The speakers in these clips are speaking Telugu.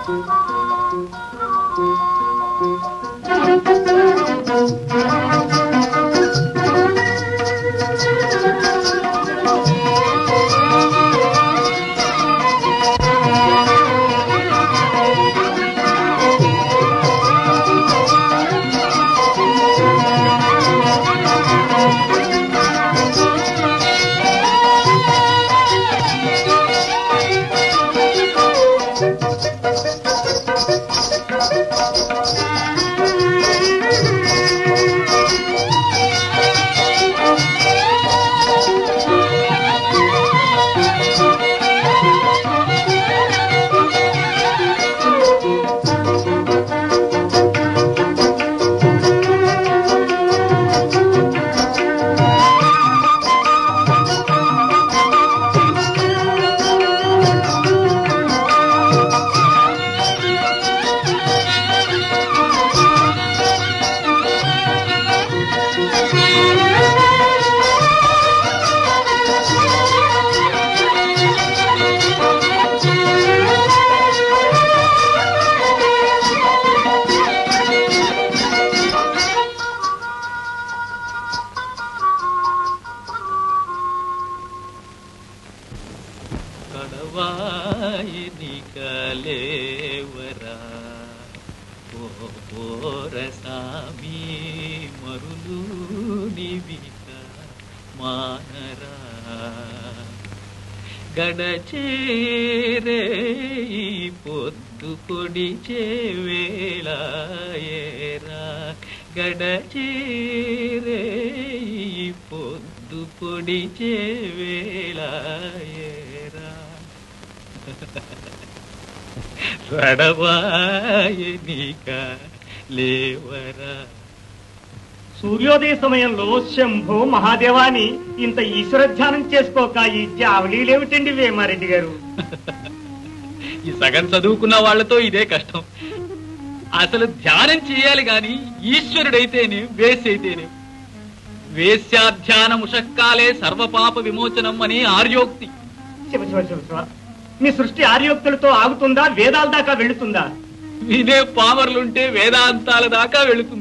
కడవాయిని కలేవరా ఓ పోరసామి మరులు నివిక మానరా గడచేరే ఈ పొద్దు పొడిచే వేళాయేరా గడచేరే ఈ పొద్దు పొడిచే వేళాయేరా రడవాయనిక లేవరా సూర్యోదయ సమయంలో శంభో మహాదేవాని ఇంత ఈశ్వర ధ్యానం చేసుకోక ఈ జావలీలేమిటండి వేమారెడ్డి గారు ఈ సగం చదువుకున్న వాళ్ళతో ఇదే కష్టం అసలు ధ్యానం చేయాలి గాని ఈశ్వరుడైతేనే వేసి అయితేనే వేశ్యాధ్యాన ముషక్కాలే సర్వపాప విమోచనం అని ఆర్యోక్తి శివ శివ శివ శివ మీ సృష్టి ఆర్యోక్తులతో ఆగుతుందా వేదాల దాకా వెళుతుందా వినే పామరులుంటే వేదాంతాల దాకా వెళుతుంది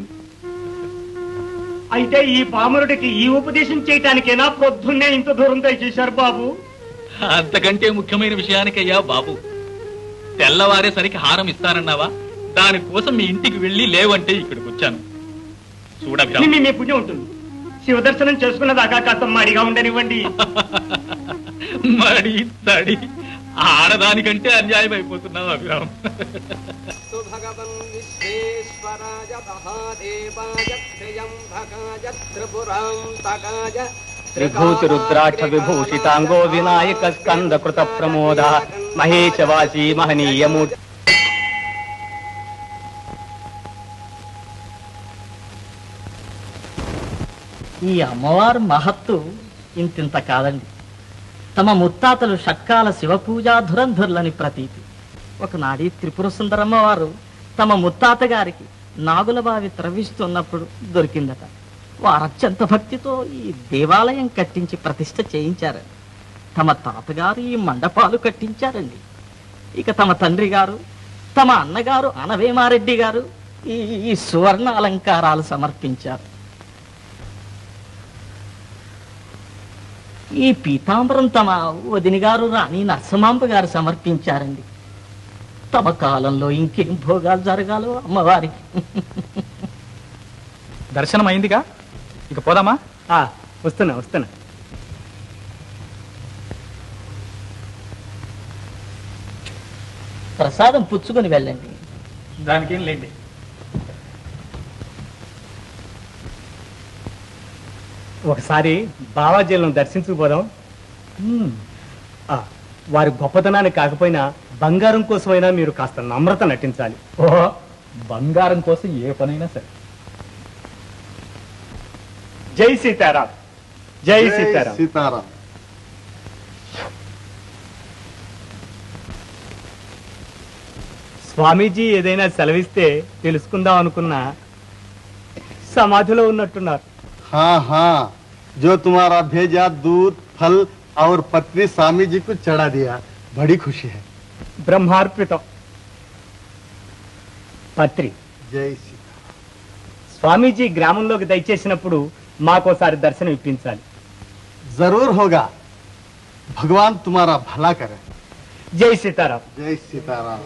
అయితే ఈ పామరుడికి ఈ ఉపదేశం చేయటానికైనా పొద్దున్నే ఇంత దూరం దయచేశారు బాబు అంతకంటే ముఖ్యమైన విషయానికయ్యా బాబు తెల్లవారేసరికి హారం ఇస్తానన్నావా దానికోసం మీ ఇంటికి వెళ్ళి లేవంటే ఇక్కడికి వచ్చాను చూడభిరామ్ మీ మీ పుణ్యం ఉంటుంది శివ దర్శనం చేసుకున్న దాకా కాస్త మడిగా ఉండనివ్వండి మడి తడి ఆడదానికంటే అన్యాయం అయిపోతున్నావు అభిరామ్ तु भगवन् विश्वेश्वराय महादेवाय त्र्यम्बकाय त्रिपुरान्तकाय త్రిభూతి రుద్రాక్ష విభూషితాంగో వినాయక స్కంద కృత ప్రమోద మహేశవాసి మహనీయమూర్తి ఈ అమ్మవారు మహత్తు ఇంతింత కాదండి తమ ముత్తాతలు షట్కాల శివపూజా ధురంధుర్లని ప్రతీతి ఒకనాడి త్రిపుర సుందరమ్మవారు తమ ముత్తాత గారికి నాగులబావి త్రవిస్తున్నప్పుడు దొరికిందట వారత్యంత భక్తితో ఈ దేవాలయం కట్టించి ప్రతిష్ఠ చేయించారు తమ తాతగారు ఈ మండపాలు కట్టించారండి ఇక తమ తండ్రి గారు తమ అన్నగారు అనవేమారెడ్డి గారు ఈ ఈ సువర్ణ అలంకారాలు సమర్పించారు ఈ పీతాంబరం తమ వదిని గారు రాణి నరసమాంబ గారు సమర్పించారండి తమ కాలంలో ఇంకేం భోగాలు జరగాలో అమ్మవారికి దర్శనం అయిందిగా ఇక పోదామా ఆ, వస్తున్నా వస్తున్నా ప్రసాదం పుచ్చుకొని వెళ్ళండి దానికేం లేండి ఒకసారి బావాజీలను దర్శించుకుపోదాం ఆ, వారి గొప్పతనాన్ని కాకపోయినా బంగారం కోసమైనా మీరు కాస్త నమ్రత నటించాలి ఓహో బంగారం కోసం ఏ పనైనా సరే జై సీతారాం జై సీతారాం సీతారాం స్వామీజీ ఏదైనా సెలవిస్తే తెలుసుకుందాం అనుకున్నా సమాధిలో ఉన్నట్టున్నారు हाँ हाँ जो तुम्हारा भेजा दूध फल और पत्नी स्वामी जी को चढ़ा दिया बड़ी खुशी है బ్రహ్మార్పితం పత్రి జై సీత స్వామీజీ గ్రామంలోకి దయచేసినప్పుడు మాకోసారి దర్శనం ఇప్పించాలి जरूर होगा भगवान तुम्हारा भला करे జై సీతారాం जय सीताराम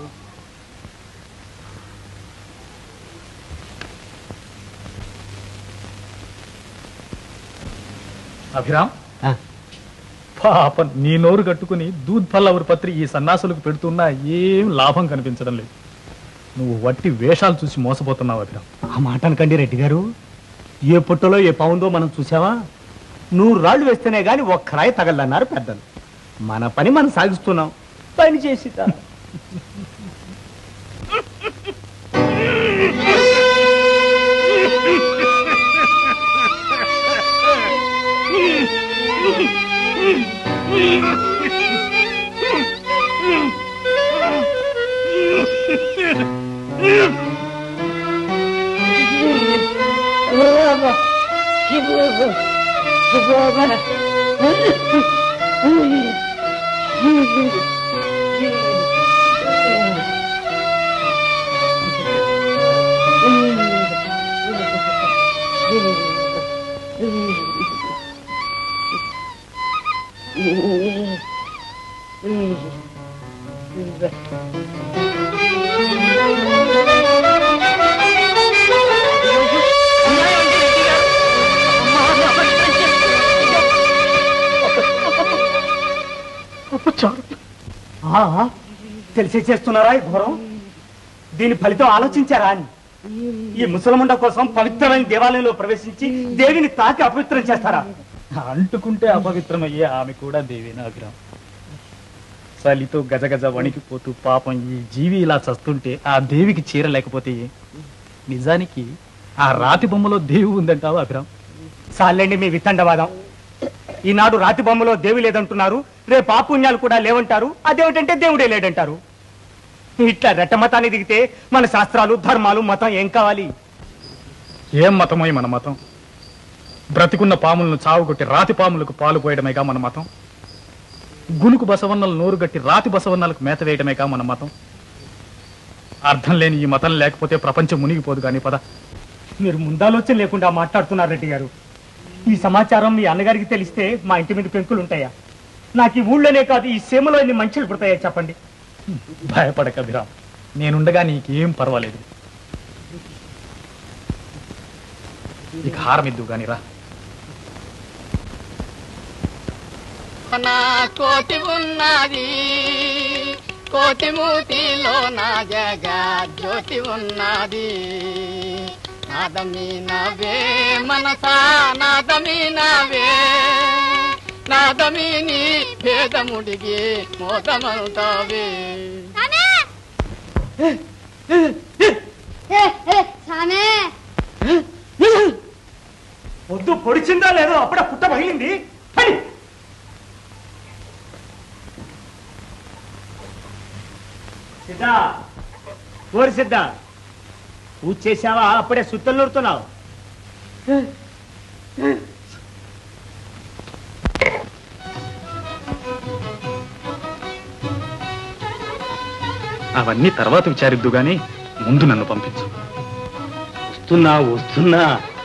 అభిరామ్ పాప నీ నోరు కట్టుకుని దూద్ పల్లవరి పత్రి ఈ సన్నాసులకు పెడుతున్నా ఏం లాభం కనిపించడం లేదు నువ్వు వట్టి వేషాలు చూసి మోసపోతున్నావు అభిరామ్ ఆ మాట అనకండి రెడ్డి గారు ఏ పుట్టలో ఏ పావుందో మనం చూసావా నూరు రాళ్ళు వేస్తేనే గాని ఒక్క రాయి తగలన్నారు పెద్దలు మన పని మనం సాగిస్తున్నాం పని చేసి తెలిసే చేస్తున్నారా ఈ ఘోరం దీని ఫలితం ఆలోచించారా అని ఈ ముసలముండ కోసం పవిత్రమైన దేవాలయంలో ప్రవేశించి దేవిని తాకి అపవిత్రం చేస్తారా అంటుకుంటే అపవిత్రమయ్యే ఆమె కూడా దేవేనా అభిరామ్ చలితో గజగజ వణికిపోతూ పాపం ఈ జీవి ఇలా చస్తుంటే ఆ దేవికి చీర లేకపోతే ఏ? నిజానికి ఆ రాతి బొమ్మలో దేవి ఉందంటావా అభిరామ్ చాలండి మీ వితండవాదం ఈనాడు రాతి బొమ్మలో దేవి లేదంటున్నారు రేపు పాపుణ్యాలు కూడా లేవంటారు అదేమిటంటే దేవుడే లేడంటారు ఇట్లా రెట్టమతాన్ని దిగితే మన శాస్త్రాలు ధర్మాలు మతం ఏం కావాలి ఏం మతమై మన మతం బ్రతికున్న పాములను చావుగొట్టి రాతి పాములకు పాలు పోయడమేగా మన మతం గునుకు బసవన్నలు నోరుగట్టి రాతి బసవన్నలకు మేత వేయడమేగా మన మతం అర్థం లేని ఈ మతం లేకపోతే ప్రపంచం మునిగిపోదు కానీ పద మీరు ముందాలోచన లేకుండా మాట్లాడుతున్నారు రెడ్డి గారు ఈ సమాచారం మీ అన్నగారికి తెలిస్తే మా ఇంటి మీద పెంకులు ఉంటాయా నాకు ఈ ఊళ్ళోనే కాదు ఈ సీమలో ఎన్ని మంచులు పుడతాయా చెప్పండి భయపడక అభిరామ్ నేనుండగా నీకేం పర్వాలేదు ఇక హారమిద్దు గాని రా నా కోటి ఉన్నది కోటి మూతిలో నా జగ జ్యోతి ఉన్నది నాదమి నవే మనసా నాదమి నవే నాదమి నీ భేదముడిగి మోదమవుతావే సామే పొద్దు పొడిచిందా లేదో అప్పుడే పుట్ట పగిలింది పడి సిద్ధా ఓరి సిద్ధా పూజ చేశావా అప్పుడే సుత్తలు నూరుతున్నావు అవన్నీ తర్వాత విచారిద్దు గాని ముందు నన్ను పంపించు వస్తున్నా వస్తున్నా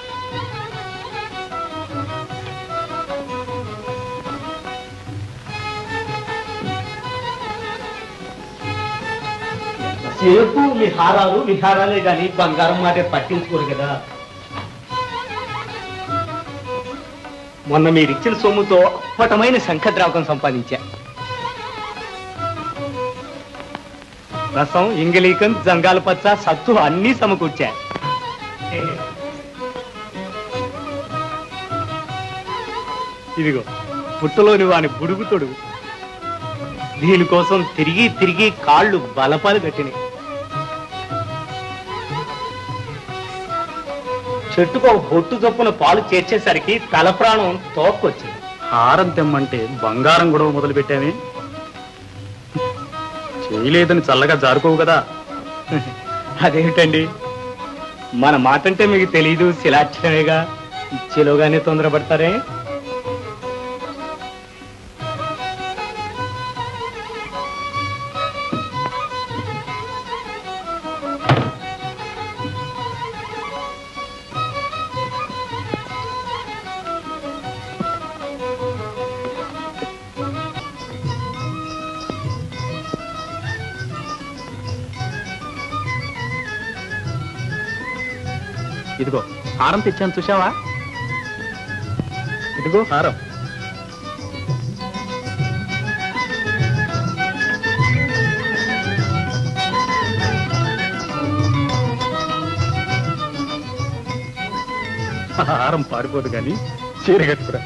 సేపు మీ హారాలు విహారాలే గాని బంగారం మాటే పట్టించుకోరు కదా మొన్న మీరిచ్చిన సొమ్ముతో అప్పటమైన శంఖద్రావకం సంపాదించా రసం ఇంగలీకం జంగాల పచ్చ సత్తు అన్నీ సమకూర్చా ఇదిగో పుట్టలోని వాని బుడుగు తొడుగు దీనికోసం తిరిగి తిరిగి కాళ్ళు బలపాలు కట్టినాయి చెట్టుకు ఒక బొట్టు చొప్పున పాలు చేర్చేసరికి తల ప్రాణం తోక్కొచ్చింది హారం తెమ్మంటే బంగారం గొడవ మొదలు పెట్టామే చేయలేదని చల్లగా జారుకోవు కదా అదేమిటండి మన మాట అంటే మీకు తెలీదు శిలాక్షరమేగా ఇచ్చేలోగానే తొందరపడతారే ఇదిగో హారం తెచ్చాను చూసావా ఇదిగో హారం హారం పారిపోదు కానీ చీర కట్టుకురా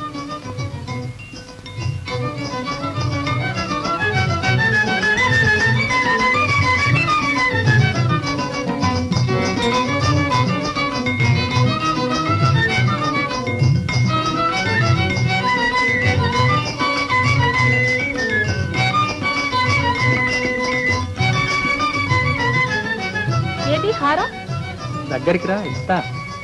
ఏది హారం దగ్గరికి రా ఇస్తా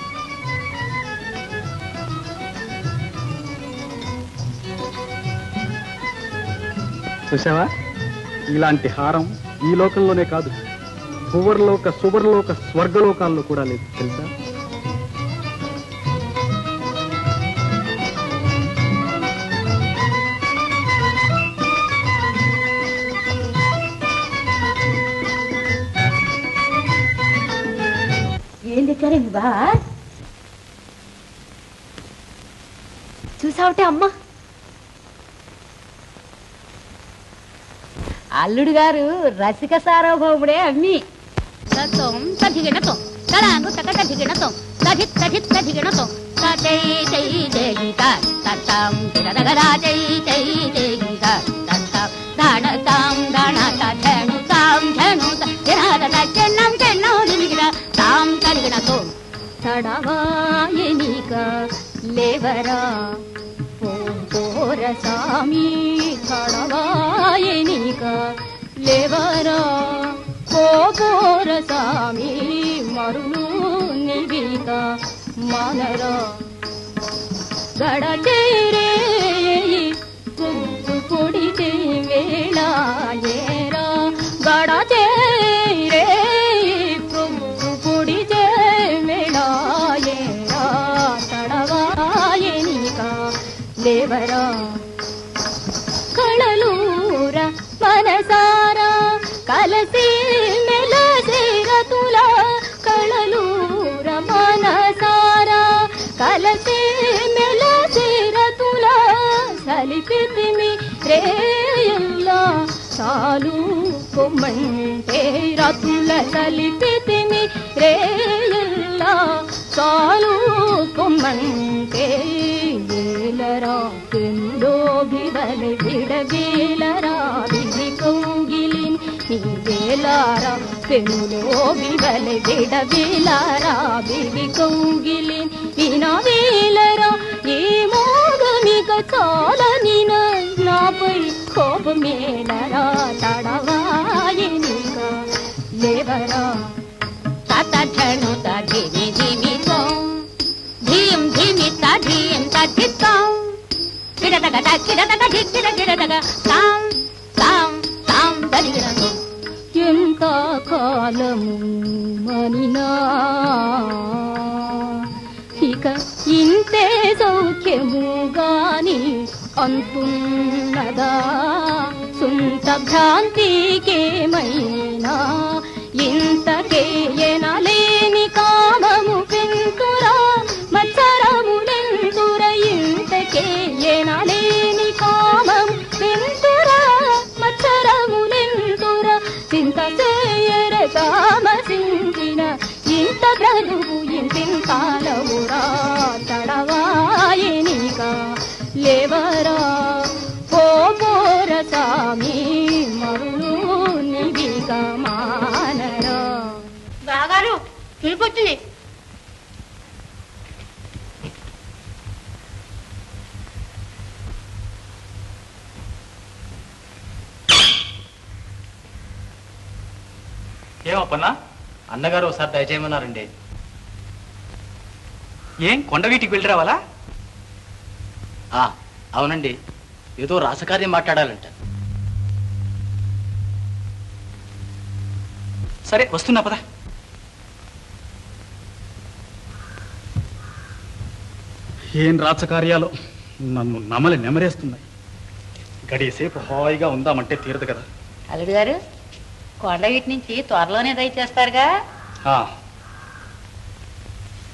చూసావా ఇలాంటి హారం ఈ లోకంలోనే కాదు భువర్లోక సువర్లోక స్వర్గలోకాల్లో కూడా లేదు తెలుసా ఏం తెచ్చారండి బా చూసావుటే అమ్మ అల్లుడు గారు రసిక సార్వభౌముడే అమ్మి తత్వం తధిగణతం తలాంగు తక తధిగణతం తధిత్ తధిత్ తధిగణతం తై తై తేగిత తత్తాం తిరదగరా తై తై తేగిత తత్తాం దాణతాం దాణత ధనుతాం ధనుత తిరదగ చెన్నం చెన్నం దిగిర తాం కలిగణతం తడవాయనిక లేవరా పోర సామి తడవాయనిక లేవరా పోర సామి మరులు నివిక మనరా గడచేరే పొద్దు పొడితే వేళ ఏరా గడచేరే పొద్దు పొడితే వేళ ఏరా తడవాయనిక లేవరా కళలూర మనసారా కలసి మెలసిరతుల కళలూర మనసారా కలసి మెలసిరతుల సలిపితిమి రేయల్లా చాలు కొమ్మంటే రతుల సలిపితిమి రేయల్లా చాలు కొమ్మంటే వేలరా పెందో బివల విడవేలరా విధి కౌగిలిన్ నీ వేలారా పెనులో బివల విడవేలారా విధి కౌగిలిన్ వినా వేలరా ఏ మోగమిక చాలనిన నాపై కోపమేలరా తడవాయనిక లేవరా తతను ధిమి ధిమి ధీం ధీమిత ధీం తద్ధిత్తం కిడదగ కిడదగ ధిక్కిడ కిడదగ తాం తాం తాం దలిగినదు ఎంత కాలము మనినా ఇక ఇంతే సౌఖ్యము గాని అంతున్నదా సుంత భ్రాంతికేమైనా ఇంతకే ఎనలేని కామము పెంతురా మత్సరములెంతుర ఇంతకే ఎనలేని కామము పెంతురా మత్సరములెంతుర చింత చేయర తామసించిన ఇంత బ్రతుకు ఇంతింతాలవురా తడవాయనిగా లేవరా ఓ పోర సామి మరులు నివిక మానరా బాగారు పిలిపొచ్చింది ఏమప్పన్నా అన్నగారు ఒకసారి దయచేయమన్నారండి ఏం కొండవీటికి వెళ్ళి రావాలా ఆ, అవునండి ఏదో రాసకార్యం మాట్లాడాలంట సరే వస్తున్నా పదా ఏం రాచకార్యాలు నన్ను నమలి నెమరేస్తున్నాయి గడిసేపు హాయిగా ఉందామంటే తీరదు కదా అల్లుడు గారు కొండ వీటి నుంచి త్వరలోనే దయచేస్తారుగా ఆ,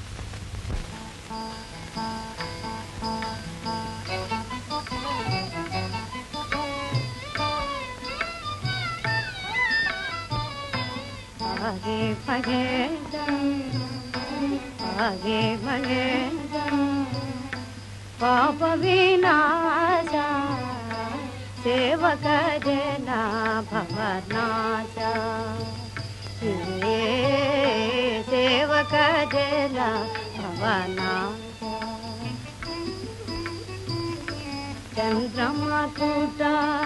ఆగే మహేంద్రం ఆగే మహేంద్రం పాప వినాశ సేవక జన భవనాశ ఏ సేవక జన భవనాశ చంద్రమకుట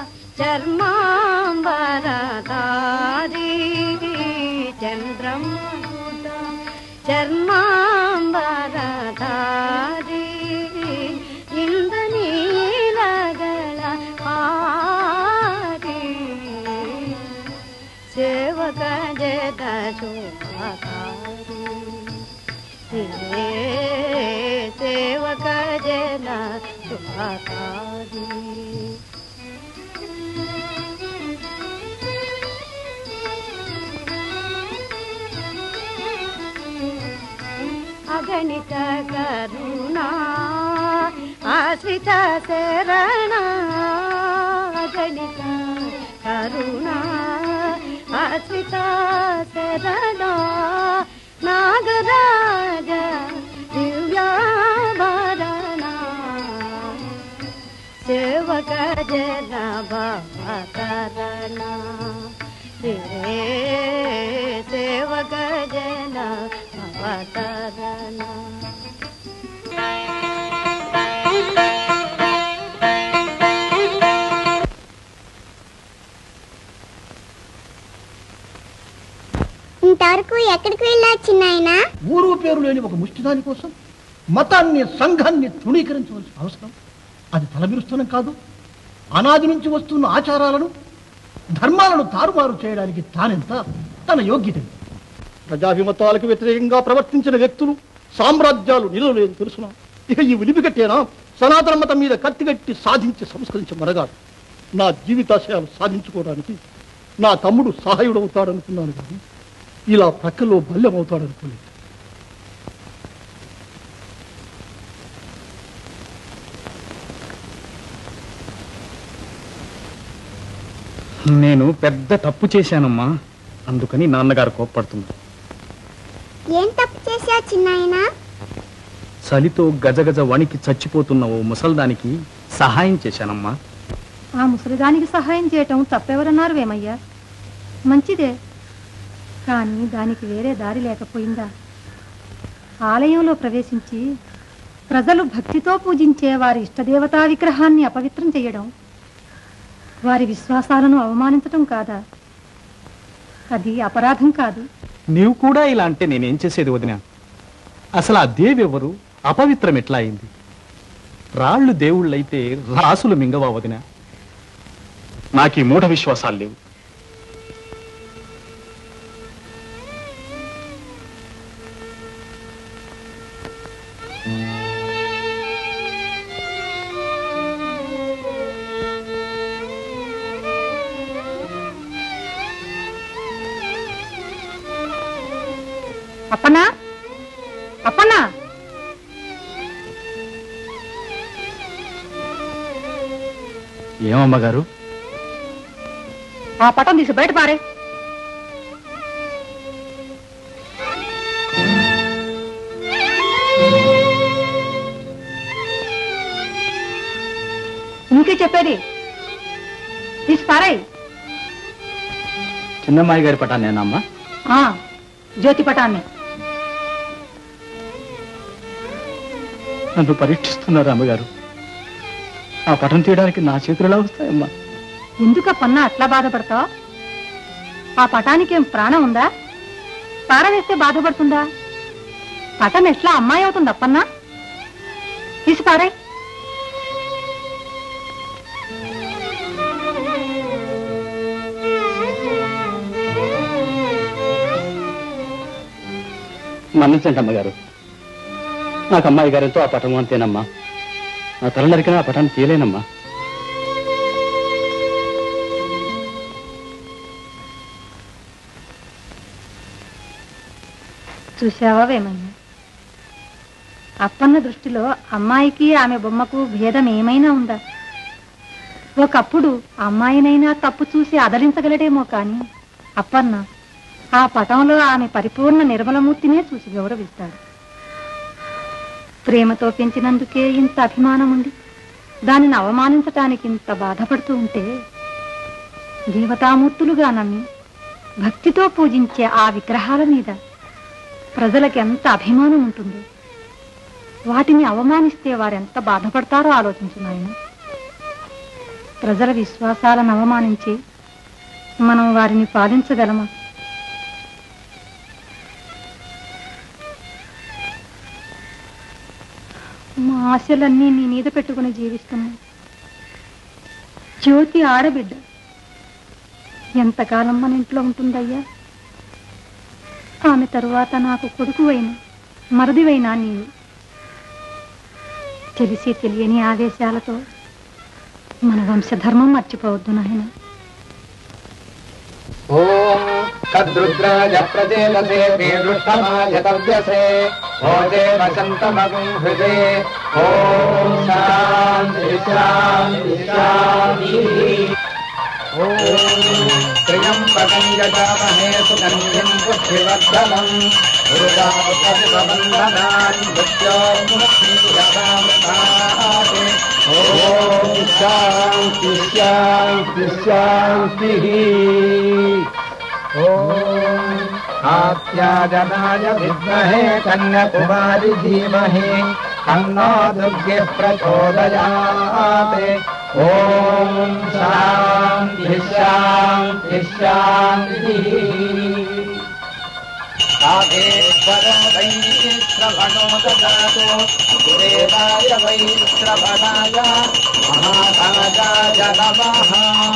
చర్మాంబరదారి చంద్రమకుట ಚರ್ಮಾಂಬರಧಾರಿ ಇಂದ ನೀಲಗಳ ಹಾರಿ ಸೇವಕ ಜದ ಶೋಭಾರಿ ಹೇ ಸೇವಕ ಜನ ಶುಭಕಾರಿ అగణిత కరుణా ఆశ్రిత శరణ అగణిత కరుణా ఆశ్రిత శరణ నాగరాజ దివ్యాభరణ సేవక జన భవతరణ హే సేవక జన భవతరణ ఇంతవరకు ఎక్కడికి వెళ్ళా చిన్నాయనా ఊరు పేరు లేని ఒక ముష్టిదాని కోసం మతాన్ని సంఘాన్ని తృణీకరించవలసిన అవసరం అది తలబిరుస్తున్నాం కాదు అనాది నుంచి వస్తున్న ఆచారాలను ధర్మాలను తారుమారు చేయడానికి తానెంత తన యోగ్యత ఎంత? ప్రజాభిమతాలకు వ్యతిరేకంగా ప్రవర్తించిన వ్యక్తులు సామ్రాజ్యాలు నిలవలేదు తెలుసునా ఇక ఈ విలిపిగట్టేనా సనాతన మతం మీద కత్తిగట్టి సాధించి సంస్కరించి మరగాడు నా జీవితాశయాలు సాధించుకోవడానికి నా తమ్ముడు సహాయుడవుతాడనుకున్నాను కానీ ఇలా ప్రక్కలో బల్యమవుతాడనుకోలేదు నేను పెద్ద తప్పు చేశానమ్మా అందుకని నాన్నగారు కోప్పడుతున్నారు ఏం తప్పు చేశా చిన్నాయనా చలితో గజగజ వణికి చచ్చిపోతున్న ఓ ముసల్దానికి సహాయం చేశానమ్మా ఆ ముసలిదానికి సహాయం చేయటం తప్పెవరన్నారు వేమయ్యా మంచిదే కానీ దానికి వేరే దారి లేకపోయిందా ఆలయంలో ప్రవేశించి ప్రజలు భక్తితో పూజించే వారి ఇష్టదేవతా విగ్రహాన్ని అపవిత్రం చేయడం వారి విశ్వాసాలను అవమానించటం కాదా అది అపరాధం కాదు నీవు కూడా ఇలా అంటే నేనేం చేసేది వదినా అసలు ఆ దేవి ఎవరు అపవిత్రం ఎట్లా అయింది రాళ్ళు దేవుళ్ళైతే రాసులు మింగవా వదినా నాకు ఈ మూఢ విశ్వాసాలు లేవు అప్పన్నా అప్పన్నా ఏమమ్మా గారు ఆ పటం తీసి బయట పారే ఇంకే చెప్పేది తీసి పారాయి చిన్నమ్మాయి గారి పటాన్నేనమ్మా ఆ, జ్యోతి పటాన్ని నన్ను పరీక్షిస్తున్నారు అమ్మగారు ఆ పటం తీయడానికి నా చేతులు ఎలా వస్తాయమ్మా ఎందుకప్పన్నా అట్లా బాధపడతావు ఆ పటానికి ఏం ప్రాణం ఉందా పారవేస్తే బాధపడుతుందా పటం ఎట్లా అమ్మాయి అవుతుంది అప్పన్నా తీసి పారాయి మన్నించండి అమ్మగారు నాకు అమ్మాయి గారితో ఆ పటం అంతేనమ్మా నా తల నరికిన ఆ పటాన్ని తీయలేనమ్మా చూసావా వేమయ్య అప్పన్న దృష్టిలో అమ్మాయికి ఆమె బొమ్మకు భేదం ఏమైనా ఉందా ఒకప్పుడు అమ్మాయినైనా తప్పు చూసి అదలించగలడేమో కానీ అప్పన్న ఆ పటంలో ఆమె పరిపూర్ణ నిర్మలమూర్తినే చూసి గౌరవిస్తాడు ప్రేమతో పెంచినందుకే ఇంత అభిమానం ఉంది దానిని అవమానించటానికి ఇంత బాధపడుతూ ఉంటే దేవతామూర్తులుగా నమ్మి భక్తితో పూజించే ఆ విగ్రహాల మీద ప్రజలకు ఎంత అభిమానం ఉంటుందో వాటిని అవమానిస్తే వారెంత బాధపడతారో ఆలోచించు నాయన ప్రజల విశ్వాసాలను అవమానించి మనం వారిని పాలించగలమా మా ఆశలన్నీ నీ మీద పెట్టుకుని జీవిస్తున్నాం జ్యోతి ఆడబిడ్డ ఎంతకాలం మన ఇంట్లో ఉంటుందయ్యా ఆమె తరువాత నాకు కొడుకువైన మరదివైనా నీవు తెలిసి తెలియని ఆవేశాలతో మన వంశధర్మం మర్చిపోవద్దు నాయన ఓం తద్రుద్రాయ ప్రజేలసే వీరుష్టమాయ తవ్యసే భోజే వసంతమగం హృదే ఓం శాంతి శాంతి శాంతి ఓం త్ర్యంబకం యజామహే సుగంధిం పుష్టివర్ధనం దుర్గాపతిబంధనాన్ మృత్యోర్ముక్తిరదామృతాతే ఓం శాంతి శాంతి శాంతి ఓం ఆత్యాజనాయ విద్మహే కన్యకుమారి ధీమహి తన్నో దుర్గే ప్రచోదయాత్ ఓం శాంతి శాంతి శాంతి సాధేశ్వర వై శ్రవణో దదాతు గురేవాయ వై శ్రవణాయ మహారాజాయ నమః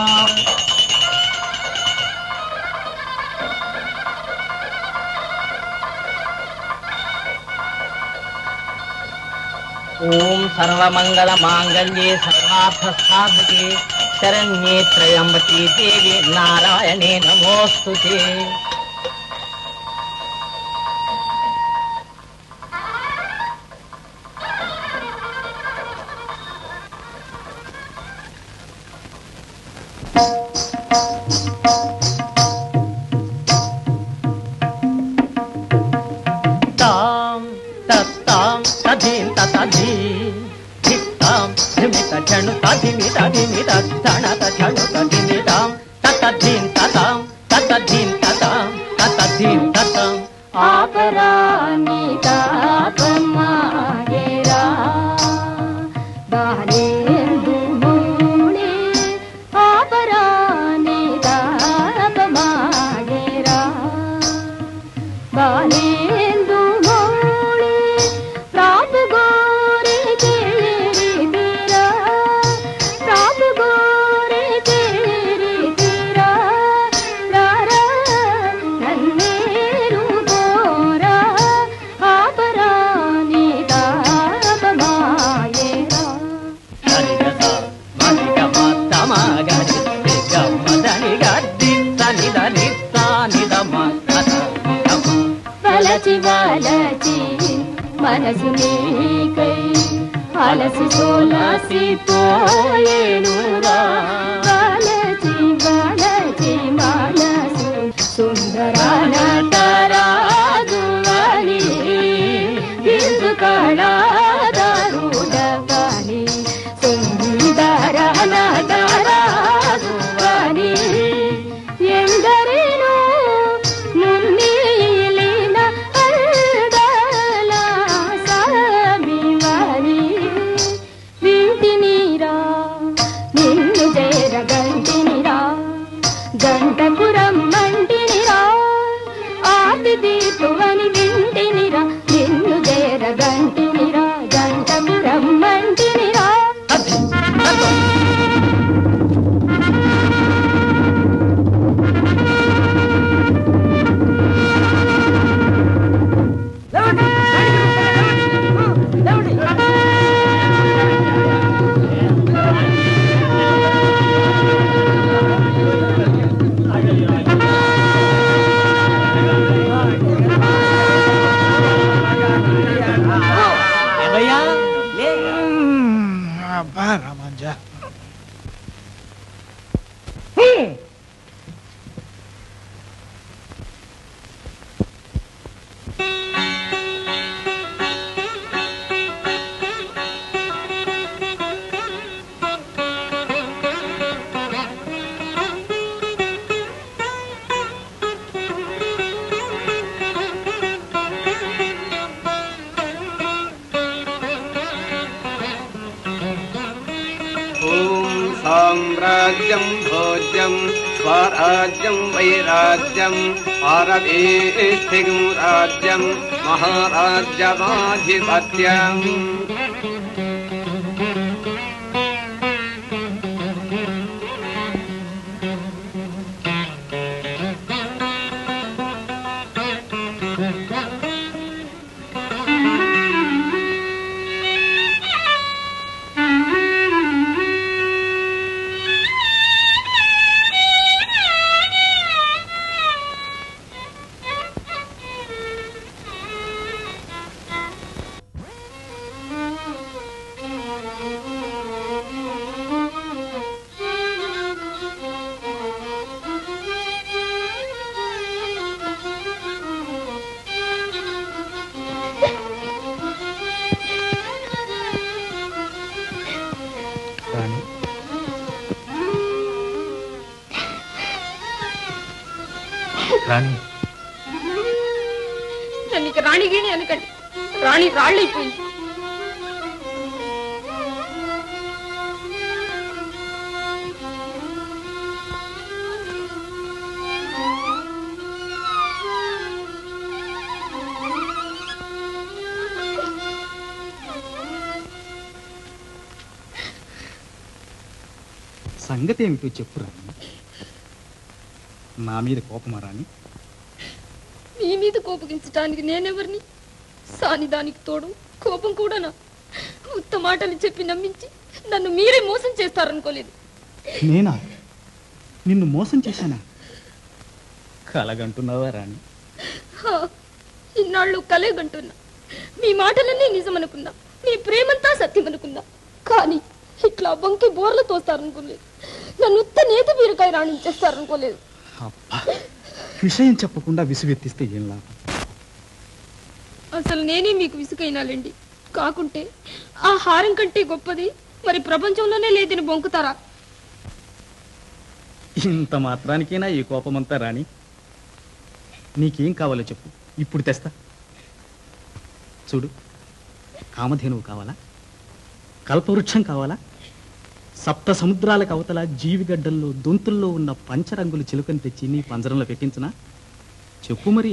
ఓం సర్వమంగళ మాంగళ్యే సర్వార్థ సాధకే శరణ్యే త్రయంబకే దేవి నారాయణే నమోస్తుతే తాం తత్తాం తధీం తథీ ధిత్తాం ధిమిత ఝణు తధిమిత ధిమిత ధణత ఝణు తధిమితాం తతధీం తతాం తతధీం తతాం తతధీం తతాం ఆపరాని తాపమాయేరా బాలేందు మూడే ఆపరాని తాపమాయేరా బాలేందు మూడే ప్రాపు గోరే తేరి తీరా ప్రాపు గోరే తేరి తీరా రారా నన్నేరు గోరా ఆపరాని తాపమాయేరా సరిగస మరిగమ తమగరి గమ్మదని గద్ది సనిద నిత్త నిదమ కథ వలచి వలచి మనసు నీకై అలసి సోలసి పోయేనురా వలచి వలచి మనసు సుందరాన తరాజువని ఇందు కళాదారుడవని సుందరాన తరాజువని ఎందరినో మున్నీలిన అల్దల సామివని వింటినిరా నిన్ను చేరగంటినిరా గంటపురమ్మంటినిరా ఆది దీపువని వింటినిరా నిన్ను చేరగంటినిరా గంటపురమ్మంటినిరా ఆ రాజ్యం భోజ్యం స్వరాజ్యం వైరాజ్యం పారవేష్ఠిం రాజ్యం మహారాజ్యమాధిపత్యం రాణి రాణి నన్ను ఇక రాణి గీణి అనకండి రాణి రాళ్ళైపోయింది సంగతి ఏమిటో చెప్పు రాణి నా మీద కోపమా రాణి మీ మీద కోపగించడానికి నేనెవరిని సాని దానికి తోడు కోపం కూడానా ఉత్త మాటలు చెప్పి నమ్మించి నన్ను మీరే మోసం చేస్తారనుకోలేదు నేనా నిన్ను మోసం చేశానా కలగంటున్నావా రాణి హా, ఇన్నాళ్ళు కలేగంటున్నా మీ మాటలన్నీ నిజమనుకున్నా మీ ప్రేమంతా సత్యమనుకున్నా కానీ ఇట్లా బంకి బోర్లు తోస్తారనుకోలేదు నన్ను ఉత్త నేత బీరకాయ రాణించేస్తారనుకోలేదు అబ్బా విషయం చెప్పకుండా విసుగెత్తిస్తే ఏం లాభం అసలు నేనే మీకు విసుకైనాలండి కాకుంటే ఆ హారం కంటే గొప్పది మరి ప్రపంచంలోనే లేదని బొంకుతారా ఇంత మాత్రానికైనా ఈ కోపమంతా రాణి నీకేం కావాలో చెప్పు ఇప్పుడు తెస్తా చూడు కామధేనువు కావాలా కల్పవృక్షం కావాలా సప్త సముద్రాలకు అవతల జీవిగడ్డల్లో దొంతుల్లో ఉన్న పంచరంగుల చిలుకని తెచ్చి నీ పంజరంలో పెట్టించనా చెప్పు మరి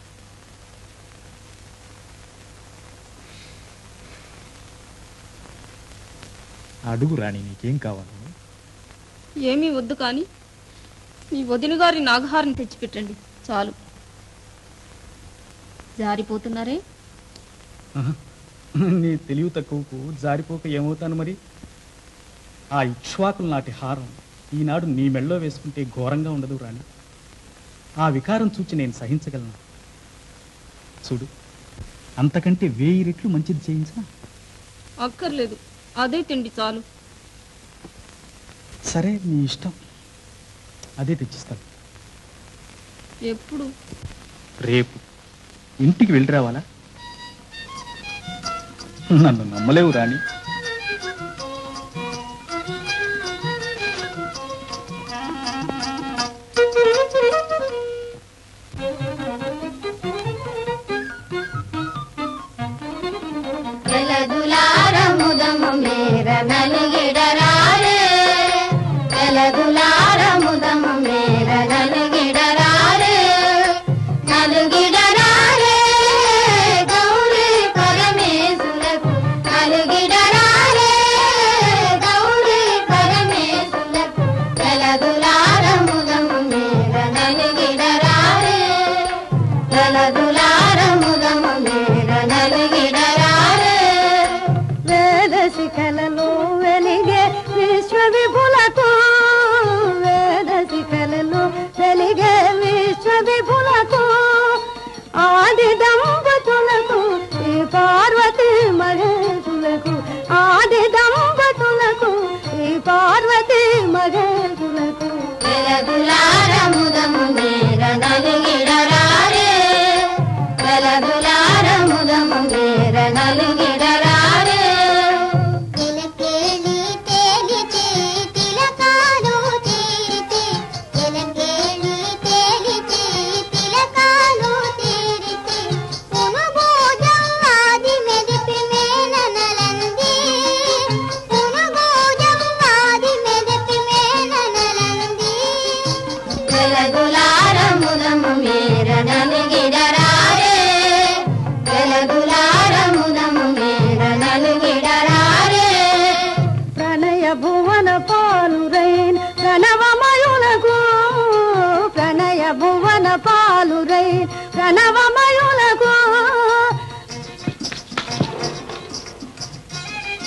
అడుగు రాణి నీకేం కావాలి ఏమీ వద్దు కానీ మీ వదిన గారి నాగహారం తెచ్చిపెట్టండి చాలు జారిపోతున్నారే ఆహా. నీ తెలివి తక్కువకు జారిపోక ఏమవుతాను మరి ఆ ఇక్ష్వాకుల నాటి హారం ఈనాడు నీ మెళ్ళో వేసుకుంటే ఘోరంగా ఉండదు రాణి ఆ వికారం చూచి నేను సహించగలను చూడు అంతకంటే వేయి రెట్లు మంచిది చేయించా అక్కర్లేదు అదే తిండి చాలు సరే నీ ఇష్టం అదే తెచ్చిస్తాను ఎప్పుడు రేపు ఇంటికి వెళ్ళి రావాలా నన్ను నమ్మలేవు రాణి వెలదులారముదము మేర నలుగిడరారే వెలదులారముదము మేర నలుగిడరారే నలుగిడరారే గౌరీ పరమేశులకు నలుగిడరారే గౌరీ పరమేశులకు వెలదులారముదము మేర నలుగిడరారే వెలదులారముదము మేర నలుగిడరారే వేద శిఖలలో వెలిగే విశ్వ విపులకు వేద శిఖలలో వెలిగే విశ్వ విపులకు ఆది దంపతులకు ఈ పార్వతి మహేశులకు ఆది దంపతులకు ఈ పార్వతి మహేశులకు వెలదులారముదము మేర నలుగిడరారే వెలదులారముదము మేర నలుగిడరారే తిలకేలి తేలితే తిలకాలు తీరితే తిలకేలి తేలితే తిలకాలు తీరితే పునుగోజంగాది మెదిపి మేననలంది పునుగోజంగాది మెదిపి మేననలంది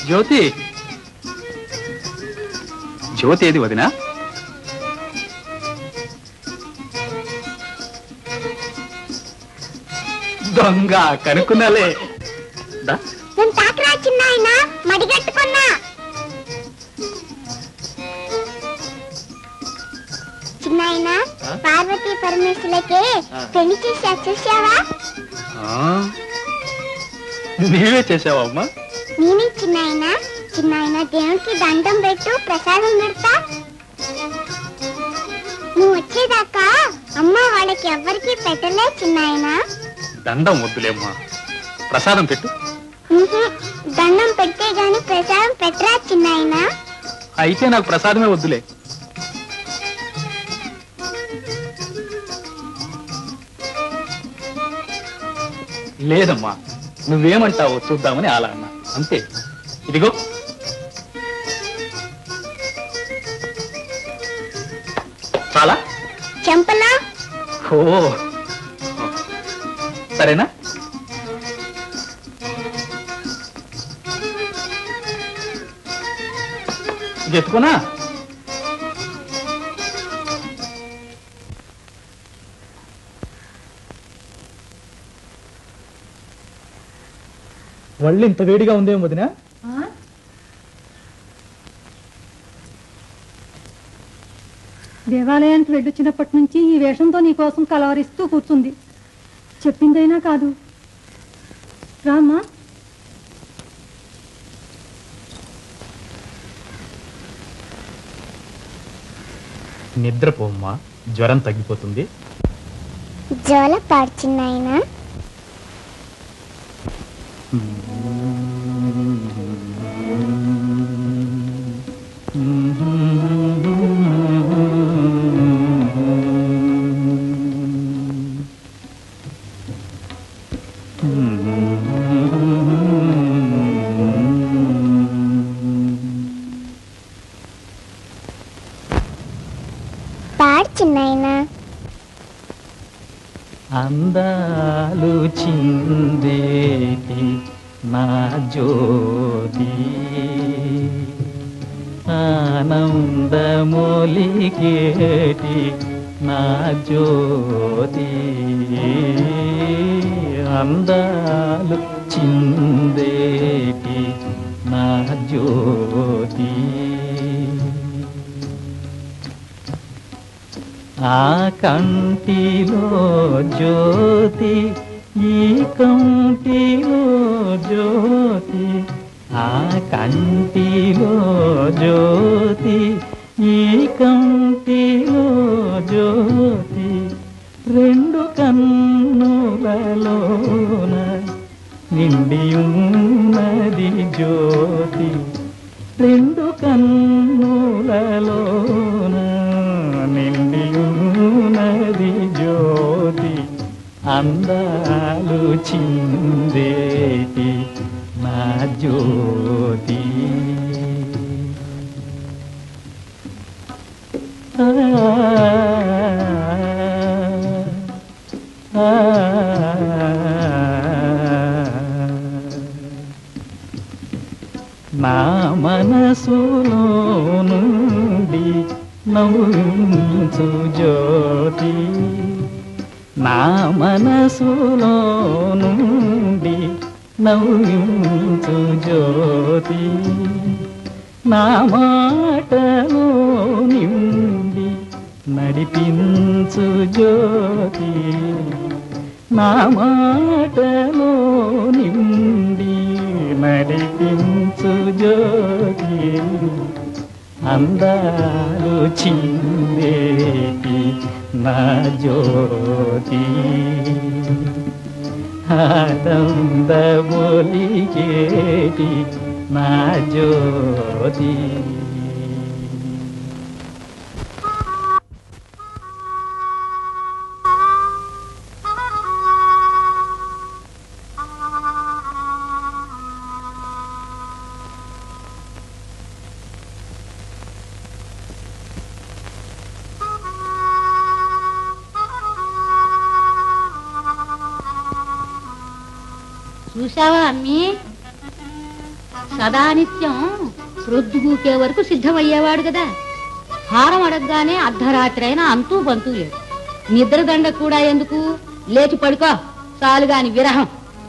జ్యోతి జ్యోతి ఏది వదినా దొంగ కనుక్కున్నాలే దా. నేను తాకరా చిన్నాయన మడిగట్టుకున్నా చిన్నాయన పార్వతీ పరమేశ్వరులకి పెళ్లి చేసి చూసావా ఆ, నీవే చేసావా అమ్మా నేనే చిన్నాయన చిన్నాయన దేవునికి దండం పెట్టు ప్రసాదం పెడతా నువ్వు వచ్చేదాకా అమ్మ వాళ్ళకి ఎవ్వరికి పెట్టలే చిన్నాయన దండం వద్దులేమ్మా ప్రసాదం పెట్టు ఉహు, దండం పెడితే గాని ప్రసాదం పెట్టరా చిన్నాయన అయితే నాకు ప్రసాదమే వద్దులే లేదమ్మా నువ్వేమంటావో చూద్దామని అలా అన్నా అంతే ఇదిగో చాలా చెంపలా ఓ సరేనా ఇది ఎత్తుకోనా ఒళ్ళు ఇంత వేడిగా ఉందేమో వదినా దేవాలయానికి వెళ్ళొచ్చినప్పటి నుంచి ఈ వేషంతో నీ కోసం కలవరిస్తూ కూర్చుంది చెప్పిందైనా కాదు రామ్మా నిద్రపోమ్మా జ్వరం తగ్గిపోతుంది జోల పాడుచున్నాయన పాడుచున్నాయన అందాలు చిందేటి నా జ్యోతి ఆనందమొలికేటి నా జ్యోతి అందాలు చిందేటి నా జ్యోతి ఆ కంటిలో జ్యోతి ఈ కంటిలో జ్యోతి ఆ కంటిలో జ్యోతి ఈ కంటిలో జ్యోతి రెండు కన్నులలోన నిండి ఉన్నది జ్యోతి రెండు కన్నులలోన నిండి ఉన్నది జ్యోతి అందాలు చిందేటి నా జ్యోతి ఆ, ఆ, నా మనసులో నుండి నవ్వుంచు జ్యోతి నా మనసులో నుండి నవ్వుంచు జ్యోతి నా మాటలో నిండి నడిపించు జ్యోతి నా మాటలో నిండి నడిపించు జ్యోతి అందాలు చిందేటి నా జ్యోతి ఆనందమొలిగేటి నా జ్యోతి చూసావా అమ్మీ సదానిత్యం ప్రొద్దుగూకే వరకు సిద్ధమయ్యేవాడు కదా హారం అడగగానే అర్ధరాత్రి అయినా అంతూ బంతూ లేదు నిద్రదండ కూడా ఎందుకు లేచి పడుకో చాలుగాని విరహం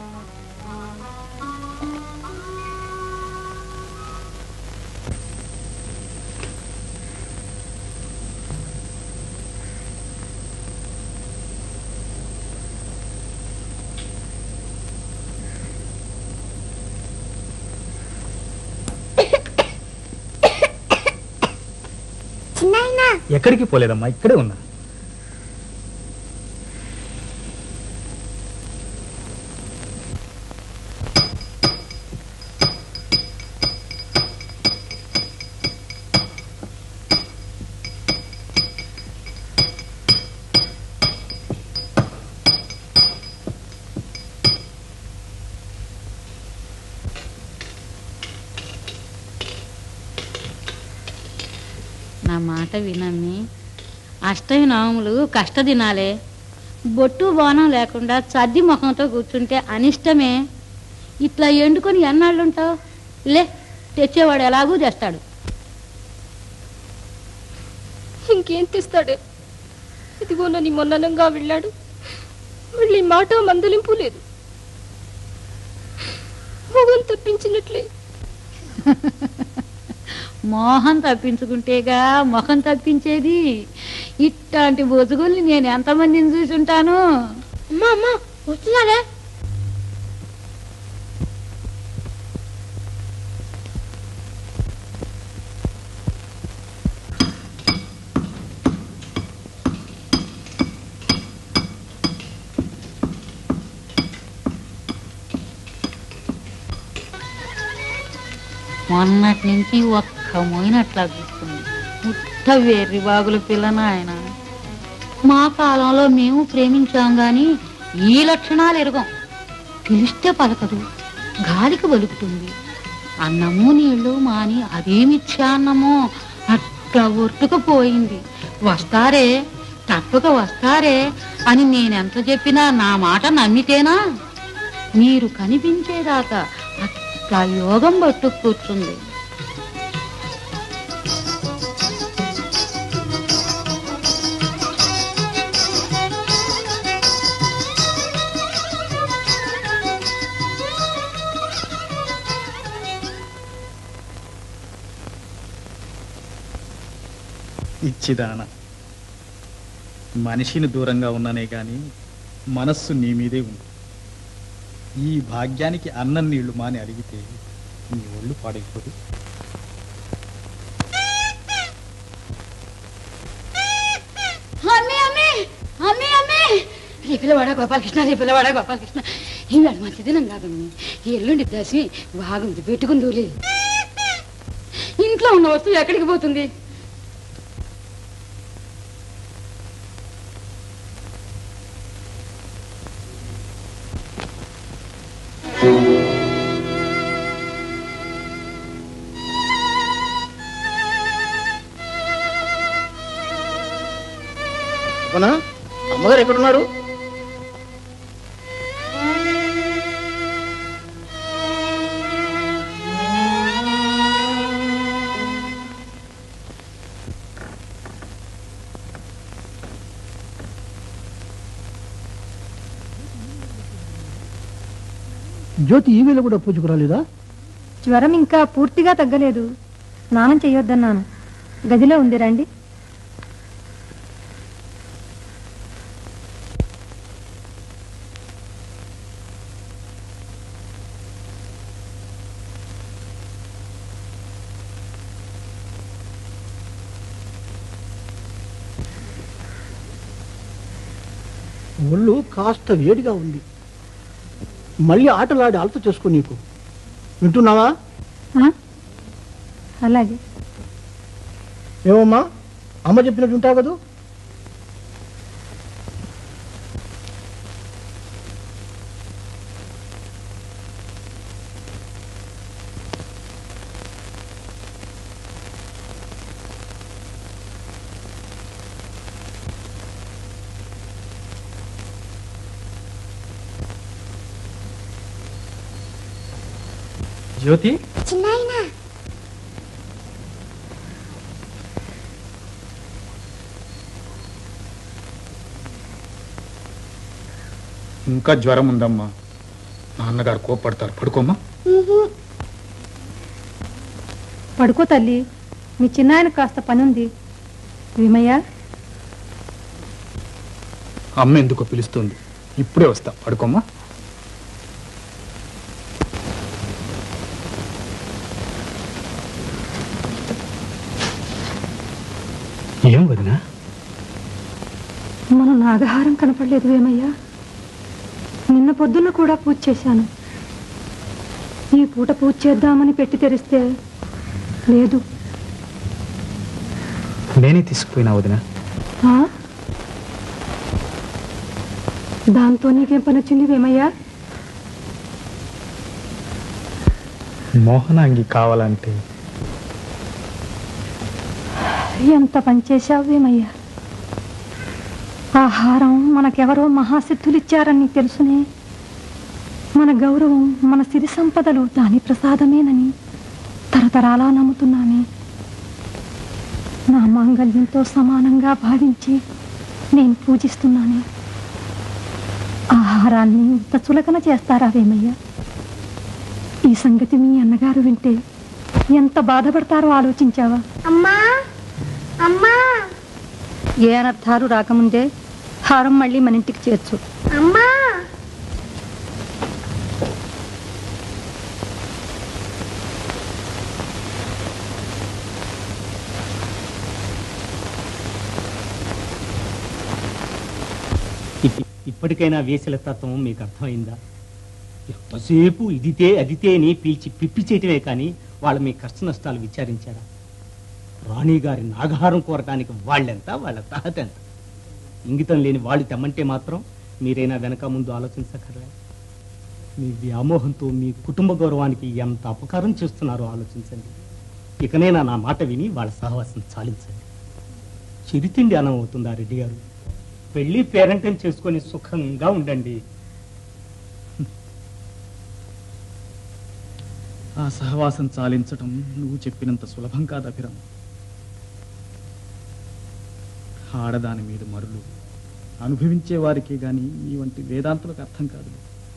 చిన్నాయనా ఎక్కడికి పోలేదమ్మా ఇక్కడే ఉన్నా నా మాట వినమ్మి అష్టమి నవములు కష్టదినాలే బొట్టు బోనం లేకుండా చద్ది ముఖంతో కూర్చుంటే అనిష్టమే ఇట్లా ఎండుకొని ఎన్నాళ్ళుంటావు లే తెచ్చేవాడు ఎలాగూ తెస్తాడు ఇంకేం తెస్తాడే ఇదిగో నన్ను మొన్ననంగా వెళ్ళాడు మళ్ళీ మాట మందలింపు లేదు మొగం తప్పించినట్లే మోహం తప్పించుకుంటేగా మొహం తప్పించేది ఇట్లాంటి బొజుగుల్ని నేను ఎంతమందిని చూసుంటాను అమ్మా అమ్మా వస్తున్నాడే మొన్నటి నుంచి ఒక్క మోయినట్లా చూస్తుంది ముట్ట వెర్రి బాగుల పిల్లన ఆయన మా కాలంలో మేము ప్రేమించాం గాని ఈ లక్షణాలు ఎరగం పిలిస్తే పలకదు గాలికి పలుకుతుంది అన్నము నీళ్లు మాని అదేమిచ్చా అన్నమో అట్లా ఒట్టుకుపోయింది వస్తారే తప్పక వస్తారే అని నేనెంత చెప్పినా నా మాట నమ్మితేనా మీరు కనిపించేదాకా అట్లా యోగం పట్టు కూర్చుంది ఇచ్చిదాన మనిషిని దూరంగా ఉన్నానే గాని మనస్సు నీ మీదే ఉంది ఈ భాగ్యానికి అన్నం నీళ్లు మాని అడిగితే నీ ఒళ్ళు పాడైపోదు అమ్మే అమ్మే అమ్మే అమ్మే రే పిల్లవాడా గోపాలకృష్ణ రే పిల్లవాడా గోపాలకృష్ణ ఈవేళ మంచి దినం కాదమ్మి ఎల్లుండి దశమి బాగుంది పెట్టుకుందూలే ఇంట్లో ఉన్న వస్తువు ఎక్కడికి పోతుంది అవునా అమ్మగారు ఎక్కడున్నారు జ్యోతి ఈ వేళ కూడా పూజకు రాలేదా జ్వరం ఇంకా పూర్తిగా తగ్గలేదు స్నానం చేయొద్దన్నాను గదిలో ఉంది రండి ఒళ్ళు కాస్త వేడిగా ఉంది మళ్ళీ ఆటలాడి అలత చేసుకో నీకు వింటున్నావా ఆ? అలాగే ఏమమ్మా అమ్మ చెప్పినట్టు ఉంటావు కదా జ్యోతి చిన్నాయనా ఇంకా జ్వరం ఉందమ్మా నాన్నగారు కోప్పడతారు పడుకోమ్మా పడుకో తల్లి మీ చిన్నాయన కాస్త పనుంది విమయ్య అమ్మ ఎందుకో పిలుస్తుంది ఇప్పుడే వస్తా పడుకోమ్మా ఏం వదినా మన నాగహారం కనపడలేదు వేమయ్య నిన్న పొద్దున్న కూడా పూజ చేశాను ఈ పూట పూజ చేద్దామని పెట్టి తెరిస్తే లేదు నేనే తీసుకుపోయినా వదినా ఆ? దాంతో నీకేం పని వచ్చింది వేమయ్య మోహనాంగి కావాలంటే ఎంత పని చేశావు వేమయ్య ఆహారం మనకెవరో మహాసిద్ధులు ఇచ్చారని తెలుసునే మన గౌరవం మన సిరి సంపదలు దాని ప్రసాదమేనని తరతరాలా నమ్ముతున్నానే నా మాంగళ్యంతో సమానంగా భావించి నేను పూజిస్తున్నానే ఆహారాన్ని ఇంత చులకన చేస్తారా వేమయ్య ఈ సంగతి మీ అన్నగారు వింటే ఎంత బాధపడతారో ఆలోచించావా అమ్మా అమ్మా ఏ అనర్థాలు రాకముందే హారం మళ్ళీ మన ఇంటికి చేర్చు అమ్మా ఇప్ప- ఇప్పటికైనా వేసిన తత్వం మీకు అర్థమైందా ఎంతసేపు ఇదితే అదితే అని పీల్చి పిప్పి చేయటమే కానీ వాళ్ళ మీ కష్ట నష్టాలు విచారించారా రాణి గారి నాగహారం కోరటానికి వాళ్ళెంత వాళ్ళ తాహత ఎంత ఇంగితం లేని వాళ్ళు తెమ్మంటే మాత్రం మీరైనా వెనక ముందు ఆలోచించకర్లే మీ వ్యామోహంతో మీ కుటుంబ గౌరవానికి ఎంత అపకారం చేస్తున్నారో ఆలోచించండి ఇకనైనా నా మాట విని వాళ్ళ సహవాసం చాలించండి చిరితిండి అనం అవుతుందా రెడ్డి గారు పెళ్లి పేరెంటం చేసుకొని సుఖంగా ఉండండి ఆ సహవాసం చాలించటం నువ్వు చెప్పినంత సులభం కాదు అభిరామ్ ఆడదాని మీద మరులు అనుభవించే వారికే గాని నీ వంటి వేదాంతులకు అర్థం కాదు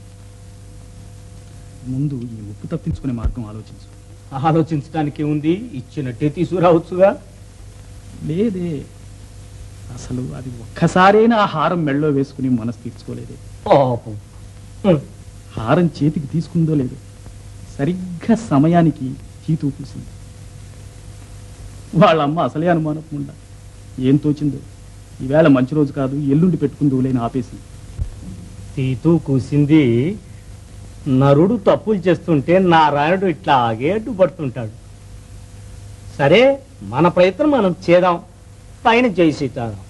ముందు ఈ ఉప్పు తప్పించుకునే మార్గం ఆలోచించు ఆలోచించడానికి ఉంది ఇచ్చినట్టే తీసుకురావచ్చుగా లేదే అసలు అది ఒక్కసారైనా ఆ హారం మెళ్ళో వేసుకుని మనసు తీర్చుకోలేదే పాపం హారం చేతికి తీసుకుందో లేదో సరిగ్గా సమయానికి చీతూ పూసింది వాళ్ళ అమ్మ అసలే అనుమానం ఉండ ఏం తోచిందో ఈవేళ మంచి రోజు కాదు ఎల్లుండి పెట్టుకుందో లేని ఆపేసింది తీతూ కూసింది నరుడు తప్పులు చేస్తుంటే నారాయణుడు ఇట్లా ఆగే అడ్డుపడుతుంటాడు సరే మన ప్రయత్నం మనం చేద్దాం పైన జై సీతారాం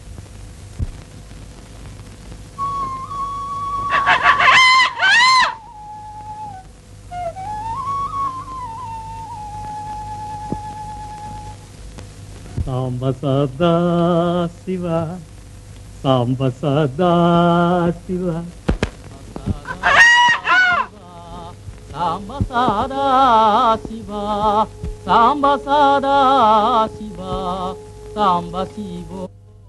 సాంబ సదా శివ సాంబ సదా శివ సాంబ సదా శివ సాంబ సదా శివ సాంబ శివో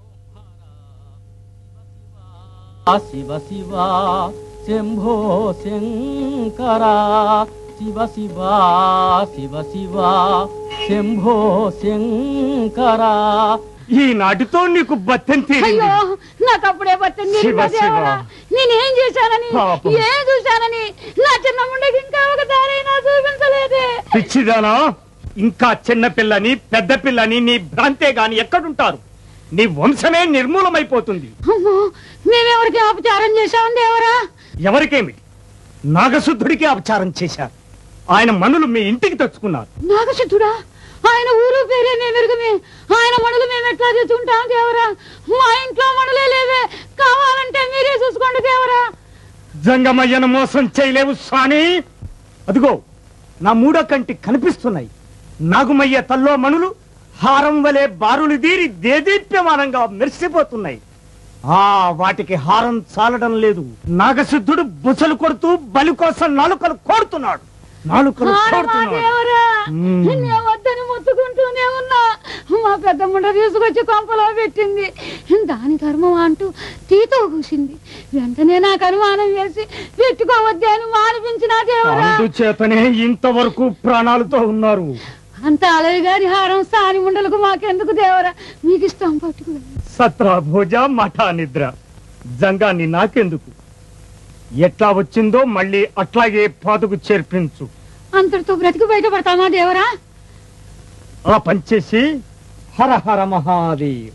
శివ శివ శంభో శంకర శివ శివ శివ శివ శంభో శంకర ఈ నాటితో నీకు బత్తెం అయ్యో నాకు అప్పుడే పట్టింది శివ, శివ. నేనేం చేశానని పాపం. ఏం చూశానని నా చిన్న ముండకి ఇంకా ఒక దారైనా చూపించలేదే పిచ్చిదానా ఇంకా చిన్న పిల్లని పెద్ద పిల్లని నీ భ్రాంతే గాని ఎక్కడుంటారు నీ వంశమే నిర్మూలమైపోతుంది అమ్మో మేమెవరికి అపచారం చేశాం దేవరా ఎవరికేమిటి నాగశుద్ధుడికి అపచారం చేశారు ఆయన మనులు మీ ఇంటికి తెచ్చుకున్నారు నాగసిద్ధుడా ఆయన ఊరు పేరే మేమెరుగమే ఆయన మణులు మేము ఎట్లా తెచ్చుకుంటాం దేవరా మా ఇంట్లో మణులే లేవే కావాలంటే మీరే చూసుకోండి దేవరా జంగమయ్యను మోసం చేయలేవు స్వామి అదిగో నా మూడో కంటి కనిపిస్తున్నాయి నాగుమయ్య తల్లో మణులు హారం వలె బారులు దీరి దేదీప్యమానంగా మెరిసిపోతున్నాయి ఆ వాటికి హారం చాలడం లేదు నాగసిద్ధుడు బుసలు కొడుతూ బలి కోసం నాలుకలు కోరుతున్నాడు నాలుకలు ఆ, మా చాడుతున్నాడు. దేవరా మ్మ్. నే వద్దని ముత్తుకుంటూనే ఉన్నా మా పెద్ద ముండ తీసుకొచ్చి కొంపలో పెట్టింది దాని ధర్మం అంటూ తీతో కూసింది వెంటనే నాకు అనుమానం వేసి పెట్టుకోవద్దే అని మానిపించిన దేవరా అందుచేతనే ఇంతవరకు ప్రాణాలతో ఉన్నారు అంత అలవి గారి హారం సాని ముండలకు మాకెందుకు దేవరా మీకు ఇష్టం పట్టుకుని సత్ర భోజ మఠా నిద్ర జంగాన్ని నాకెందుకు ఎట్లా వచ్చిందో మళ్ళీ అట్లాగే పాదుకు చేర్పించు అంతటితో బ్రతికి బయటపడతామా దేవరా ఆ పంచేసి హర హర మహాదేవ్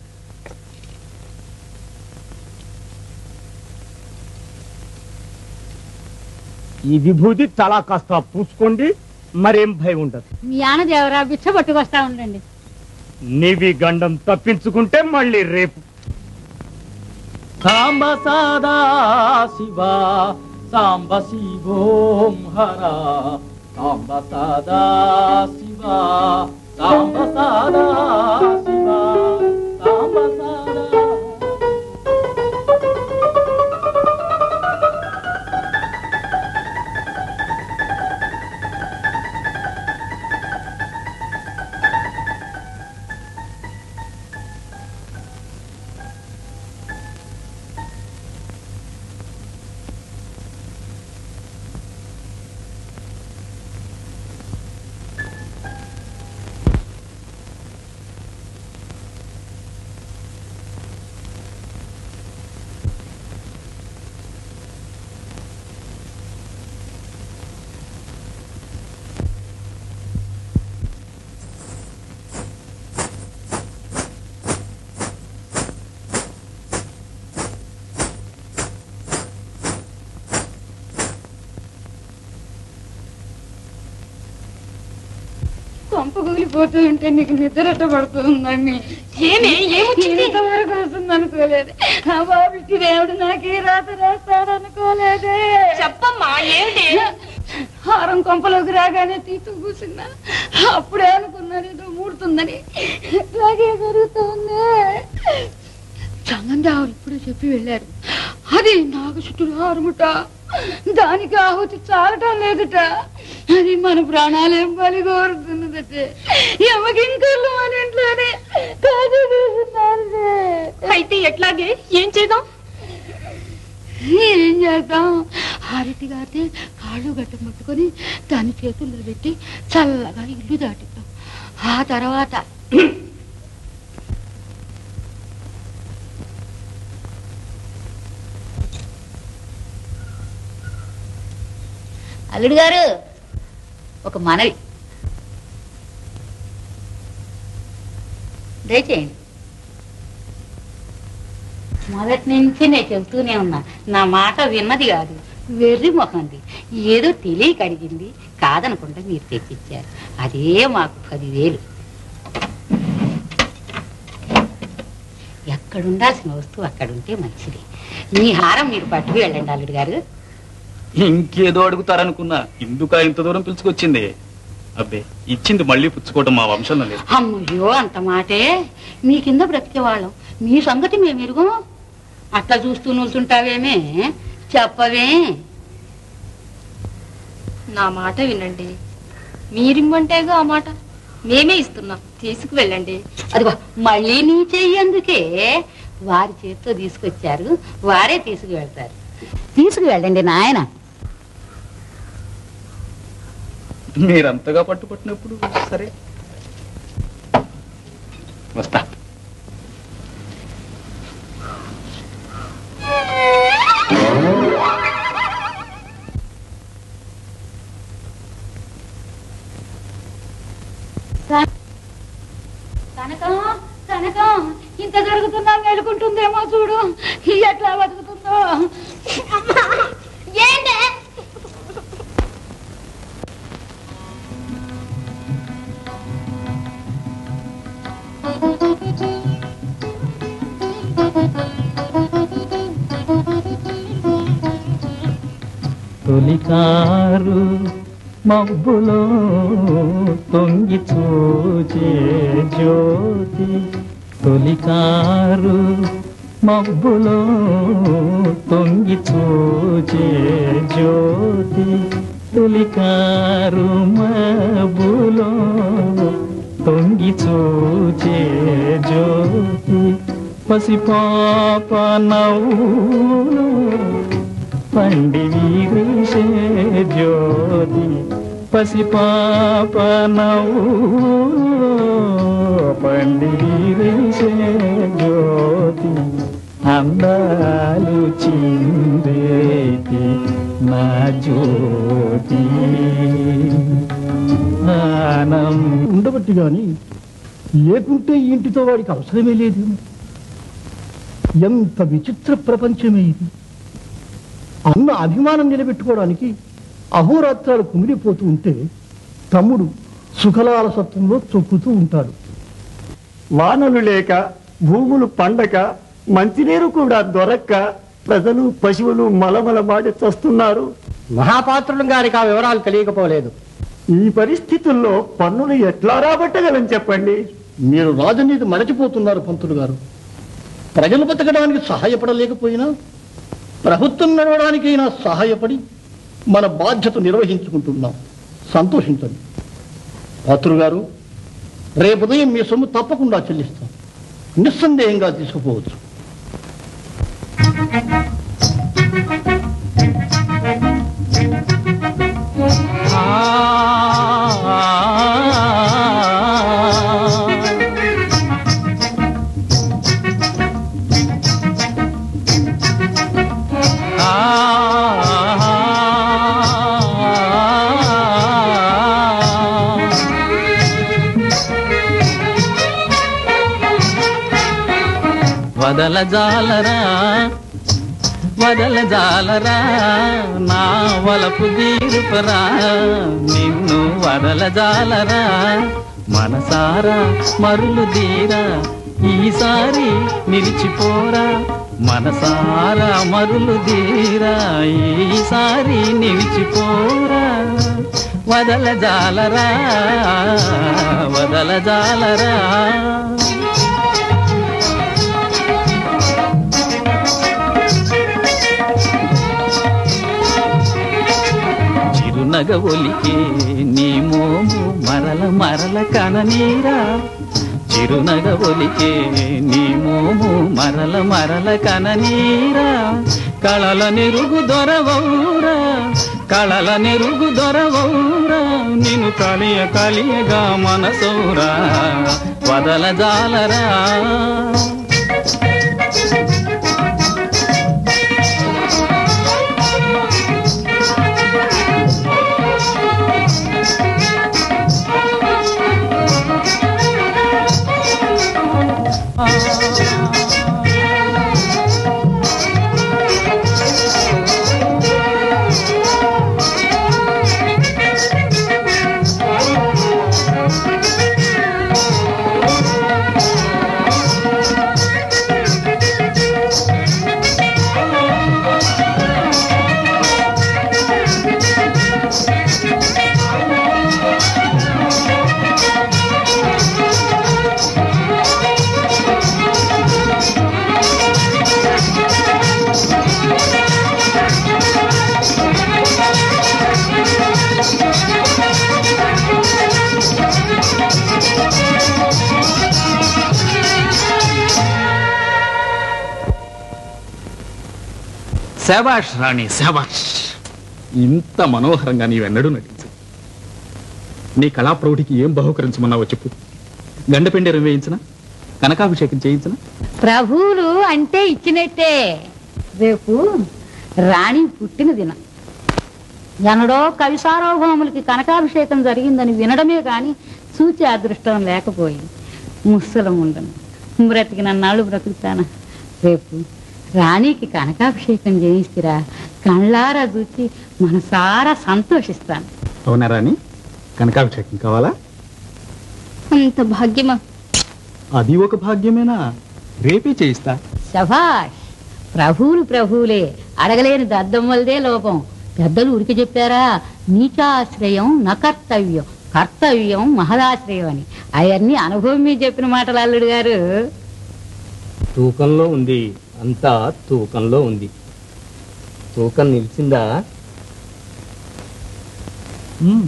ఈ విభూతి తలా కాస్త పూసుకోండి మరేం భయం ఉండదు మీ ఆన దేవరా బిచ్చ పట్టుకొస్తా ఉండండి నీవి గండం తప్పించుకుంటే మళ్ళీ రేపు సాంబ సదా శివ సాంబ శివోం హర సాంబ సదా శివ సాంబ సదా శివ సాంబ సదా కొంప కూలిపోతూ ఉంటే నీకు నిద్రట పడుతుందండి ఏమే? ఏమొచ్చింది? ఇంతవరకు వస్తుంది అనుకోలేదు ఆ బాబుకి దేవుడు నాకు ఈ రాత రాస్తాడు అనుకోలేదే చెప్పమ్మా ఏమిటి హారం కొంపలోకి రాగానే తీతూ కూర్చున్నా అప్పుడే అనుకున్నాను ఏదో మూడుతుందని ఇట్లాగే జరుగుతుంది చంగందావులు ఇప్పుడే చెప్పి వెళ్ళారు అది నాకు చుట్టూ హారముట దానికి ఆహుతి చాలటం లేదుట అది మన ప్రాణాలేం బలి కోరుతున్నదట ఎమ్మకింకర్లు మన ఇంట్లోనే కాజు తీసుకున్నారులే. అయితే ఎట్లాగే ఏం చేద్దాం ఏం చేద్దాం హారతి గారితే కాళ్ళు గట్ట ముట్టుకొని దాని చేతుల్లో పెట్టి చల్లగా ఇల్లు దాటిద్దాం ఆ తర్వాత అల్లుడు గారు ఒక మనవి దయచేయండి మొదటి నుంచి నేను చెబుతూనే ఉన్నా నా మాట విన్నది కాదు వెర్రి మొహంది ఏదో తెలియక అడిగింది కాదనకుండా మీరు తెచ్చిచ్చారు అదే మాకు పదివేలు ఎక్కడ ఉండాల్సిన వస్తువు అక్కడ ఉంటే మంచిది మీ హారం మీరు పట్టుకు వెళ్ళండి అల్లుడు గారు ఇంకేదో అడుగుతారనుకున్నా ఇందుక ఇంత దూరం పిలుచుకొచ్చింది అబ్బే ఇచ్చింది మళ్ళీ పుచ్చుకోవడం మా వంశంలో లేదు అమ్మయ్యో అంత మాటే మీ కింద బ్రతికేవాళ్ళం మీ సంగతి మేము ఎరుగు అట్లా చూస్తూ నిల్చుంటావేమే చెప్పవే నా మాట వినండి మీరిమ్మంటేగా ఆ మాట మేమే ఇస్తున్నాం తీసుకువెళ్ళండి అదిగో మళ్ళీ నీ చెయ్యందుకే వారి చేతితో తీసుకొచ్చారు వారే తీసుకువెళ్తారు తీసుకువెళ్ళండి నాయన మీరంతగా పట్టుపట్టినప్పుడు సరే వస్తా కనకం కనకం ఇంత జరుగుతున్నా మేలుకుంటుందేమో చూడు ఎట్లా బతుకుతుందో ఏంటే తొలికారు మబ్బులో తొంగి చూచే జ్యోతి తొలికారు మబ్బులో తొంగి చూచే జ్యోతి తొలికారు మబులో తొంగి చూచే జ్యోతి పసిపాప నవ్వులో పండి వీరిసే జ్యోతి పసిపాప నవ్వులో పండి వీరిసే జ్యోతి అందాలు చిందేటి నా జ్యోతి ఆనం ఉండబట్టి గాని లేకుంటే ఈ ఇంటితో వాడికి అవసరమే లేదు ఎంత విచిత్ర ప్రపంచమే ఇది అన్న అభిమానం నిలబెట్టుకోవడానికి అహోరాత్రాలు కుమిలిపోతూ ఉంటే తమ్ముడు సుఖలాలసత్వంలో చొక్కుతూ ఉంటాడు వానలు లేక భూములు పండక మంచినీరు కూడా దొరక్క ప్రజలు పశువులు మలమలమాడి చస్తున్నారు మహాపాత్రులు గారికి ఆ వివరాలు తెలియకపోలేదు ఈ పరిస్థితుల్లో పన్నులు ఎట్లా రాబట్టగలం చెప్పండి మీరు రాజనీతి మరచిపోతున్నారు పంతులు గారు ప్రజలు బతకడానికి సహాయపడలేకపోయినా ప్రభుత్వం నడవడానికైనా సహాయపడి మన బాధ్యత నిర్వహించుకుంటున్నాం సంతోషించండి పాత్రులు గారు రేపు ఉదయం మీ సొమ్ము తప్పకుండా చెల్లిస్తాం నిస్సందేహంగా తీసుకుపోవచ్చు వదల జాలరా వదల జాలరా నా వలపు దీరుపరా నిన్ను వదల జాలరా మనసారా మరులు దీరా ఈసారి నిలిచిపోరా మనసారా మరులు దీరా ఈసారి నిలిచిపోరా వదల జాలరా వదల జాలరా చిరునగ ఒలికే నీ మోము మరల మరల కననీరా చిరునగ ఒలికే నీ మోము మరల మరల కననీరా కళల నెరుగు దొరవౌరా కళల నెరుగు దొరవౌరా నిన్ను కలియ కలియగా మనసౌరా వదల జాలరా శబాష్ రాణి శబాష్ ఇంత మనోహరంగా నీవెన్నడూ నటించు నీ కళా ప్రౌఢికి ఏం బహుకరించమన్నావో చెప్పు గండపెండెరం వేయించిన కనకాభిషేకం చేయించిన ప్రభువులు అంటే ఇచ్చినట్టే రేపు రాణి పుట్టిన దినం ఎనడో కవి సార్వభౌములకి కనకాభిషేకం జరిగిందని వినడమే కాని చూచే అదృష్టం లేకపోయింది ముసలం ఉండను బ్రతికిన నాళ్ళు బ్రతుకుతానా రేపు రాణికి కనకాభిషేకం చేయిస్తురా కళ్ళారా చూచి మనసారా సంతోషిస్తాను అవునా రాణి కనకాభిషేకం కావాలా అంత భాగ్యమా అది ఒక భాగ్యమేనా రేపే చేయిస్తా శభాష్ ప్రభువులు ప్రభువులే అడగలేని దద్దమ్మలదే లోపం పెద్దలు ఉరికి చెప్పారా నీచాశ్రయం నకర్తవ్యం కర్తవ్యం మహదాశ్రయం అని అవన్నీ అనుభవం మీద చెప్పిన మాటలు అల్లుడు గారు తూకంలో ఉంది అంతా తూకంలో ఉంది తూకం నిలిచిందా మ్మ్.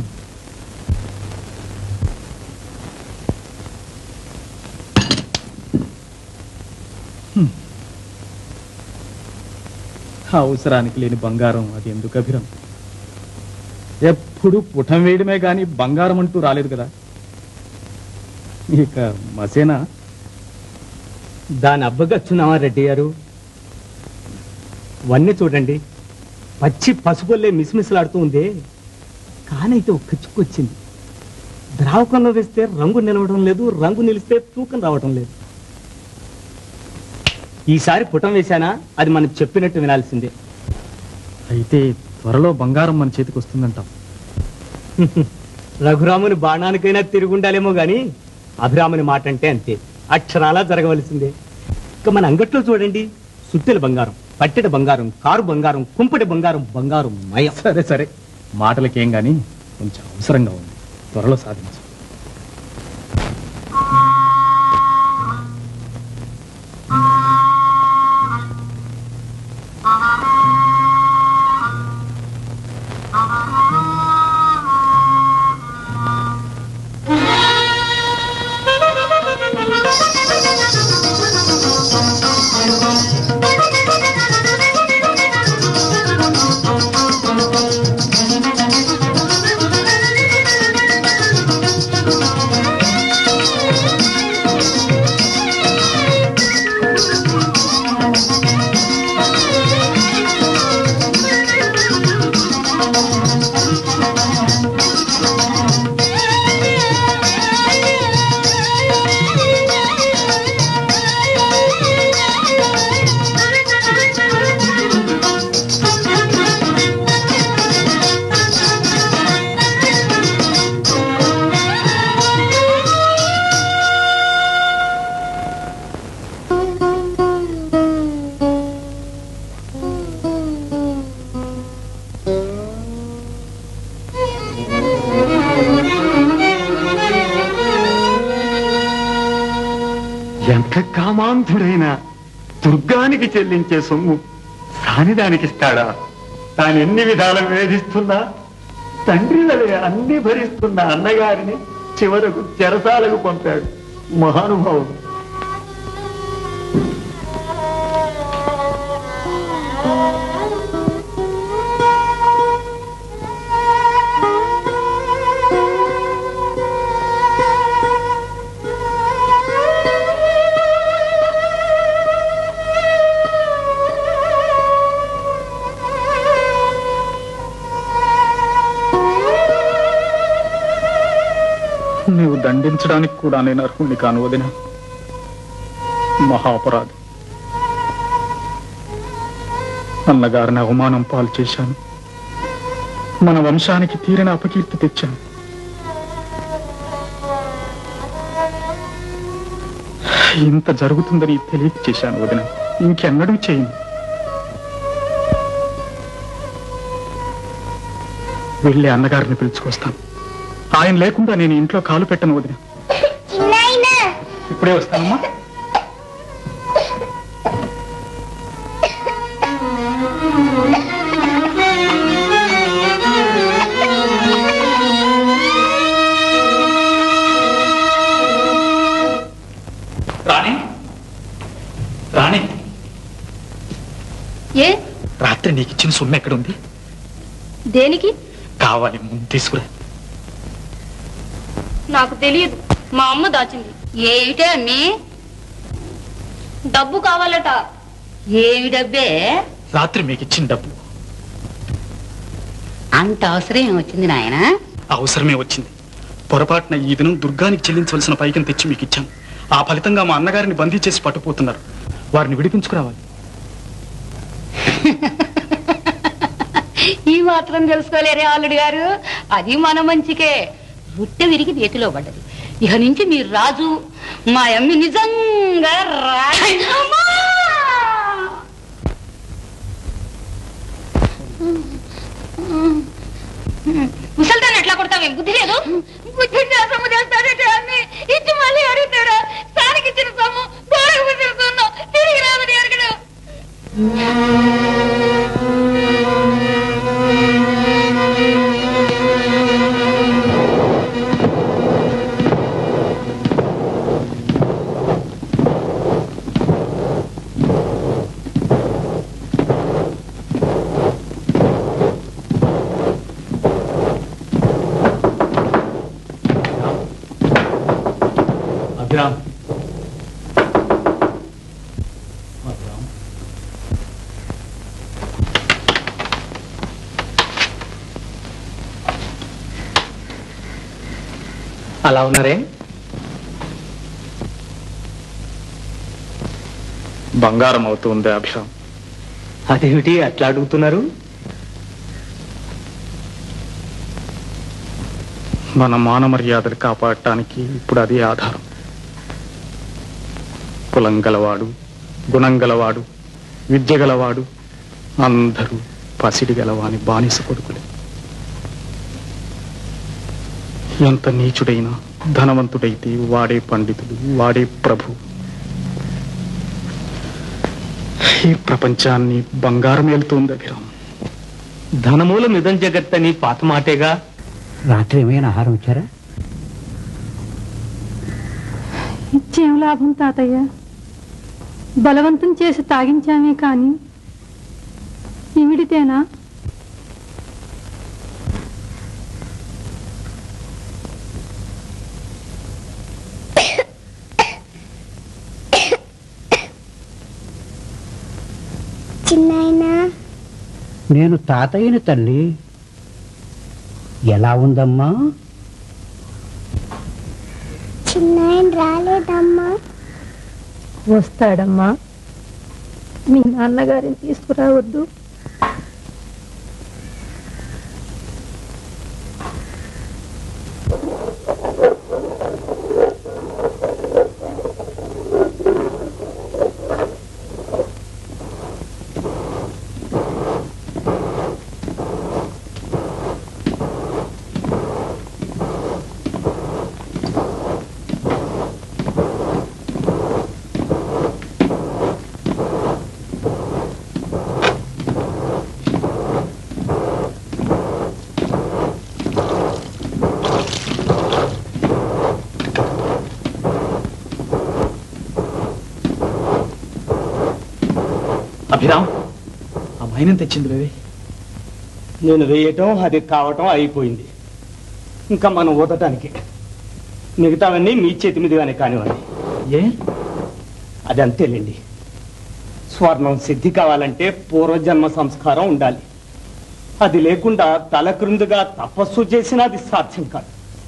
హ్మ్. అవసరానికి లేని బంగారం అది ఎందుకు అభిరం ఎప్పుడు పుటం వేయడమే గాని బంగారం అంటూ రాలేదు కదా ఇక మసేనా దాని అబ్బగచ్చున్నావా రెడ్డి గారు వన్నీ చూడండి పచ్చి పసుపుల్లే మిసిమిసలాడుతూ ఉంది కానైతే ఒక్క చుక్కు వచ్చింది ద్రావకంలో వేస్తే రంగు నిలవడం లేదు రంగు నిలిస్తే తూకం రావడం లేదు ఈసారి పుటం వేశానా అది మనం చెప్పినట్టు వినాల్సిందే అయితే త్వరలో బంగారం మన చేతికి వస్తుందంటాం రఘురాముని బాణానికైనా తిరుగుండాలేమో గాని అభిరాముని మాట అంటే అంతే అక్షరాలా జరగవలసిందే ఇక మన అంగట్లో చూడండి సుత్తెల బంగారం పట్టెడ బంగారం కారు బంగారం కుంపటి బంగారం బంగారం మయం సరే సరే మాటలకేం గాని కొంచెం అవసరంగా ఉంది త్వరలో సాధించు ఎంత కామాంధుడైనా దుర్గానికి చెల్లించే సొమ్ము సానిదానికి ఇస్తాడా తాను ఎన్ని విధాలు వేధిస్తున్నా తండ్రి వలె అన్ని భరిస్తున్న అన్నగారిని చివరకు చెరసాలకు పంపాడు మహానుభావుడు నీవు దండించడానికి కూడా నేను అర్హుణ్ణి కాను వదిన మహాపరాధి అన్నగారిని అవమానం పాలు చేశాను మన వంశానికి తీరిన అపకీర్తి తెచ్చాను ఇంత జరుగుతుందని తెలియక చేశాను వదిన ఇంకెన్నడూ చేయను వెళ్ళి అన్నగారిని పిలుచుకొస్తాను ఆయన లేకుండా నేను ఇంట్లో కాలు పెట్టను వదిన ఇప్పుడే వస్తానమ్మా రాణి రాణి ఏ రాత్రి నీకు ఇచ్చిన సొమ్ము ఎక్కడుంది దేనికి కావాలి ముందు తీసుకురా నాకు తెలియదు మా అమ్మ దాచింది ఏమిటే అమ్మి డబ్బు కావాలట ఏమి డబ్బే రాత్రి మీకు ఇచ్చిన డబ్బు అంత అవసరం ఏమొచ్చింది నాయన అవసరమే వచ్చింది పొరపాటున ఈ దినం దుర్గానికి చెల్లించవలసిన పైకం తెచ్చి మీకు ఇచ్చాను ఆ ఫలితంగా మా అన్నగారిని బందీ చేసి పట్టుకుపోతున్నారు వారిని విడిపించుకురావాలి ఈ మాత్రం తెలుసుకోలేరే అల్లుడు గారు అది మన మంచికే రొట్టె విరిగి చేతిలో పడ్డది ఇక నుంచి మీరు రాజు మా అమ్మి నిజంగా రాజు ముసల్దాన్ని ఎట్లా కొడతావు బుద్ధి లేదు బుద్ధి సొమ్ము చేస్తాడంటే అన్ని ఇచ్చి మళ్ళీ అడుగుతాడా స్థానికి ఇచ్చిన సొమ్ము గోడకు ముసిరుతున్నావు తిరిగి రాదని అడగడు అలా ఉన్నారే బంగారం అవుతుంది అభిరామ్ అదేమిటి అట్లా అడుగుతున్నారు మన మాన మర్యాదలు కాపాడటానికి ఇప్పుడు అదే ఆధారం కులం గలవాడు గుణం గలవాడు విద్య గలవాడు అందరూ పసిడి గలవాని బానిస కొడుకులే ఎంత నీచుడైనా ధనవంతుడైతే వాడే పండితుడు వాడే ప్రభు ఈ ప్రపంచాన్ని బంగారం వెళ్తుంది అభిరామ్ ధనమూలం నిధం జగత్ అని పాత మాటేగా రాత్రి ఏమైనా ఆహారం ఇచ్చారా ఇచ్చేం లాభం తాతయ్య బలవంతం చేసి తాగించామే కానీ ఇవిడితేనా చిన్నాయనా నేను తాతయ్యని తల్లి ఎలా ఉందమ్మా చిన్నాయన రాలేదమ్మా వస్తాడమ్మా మీ నాన్నగారిని తీసుకురావద్దు అభిరామ్ ఆ మైనం తెచ్చింది లేవే నేను వేయటం అది కావటం అయిపోయింది ఇంకా మనం ఊదటానికి మిగతావన్నీ మీ చేతి మీదుగానే కానివ్వండి ఏ అది అంతేలేండి స్వర్ణం సిద్ధి కావాలంటే పూర్వజన్మ సంస్కారం ఉండాలి అది లేకుండా తలక్రిందుగా తపస్సు చేసినా అది సాధ్యం కాదు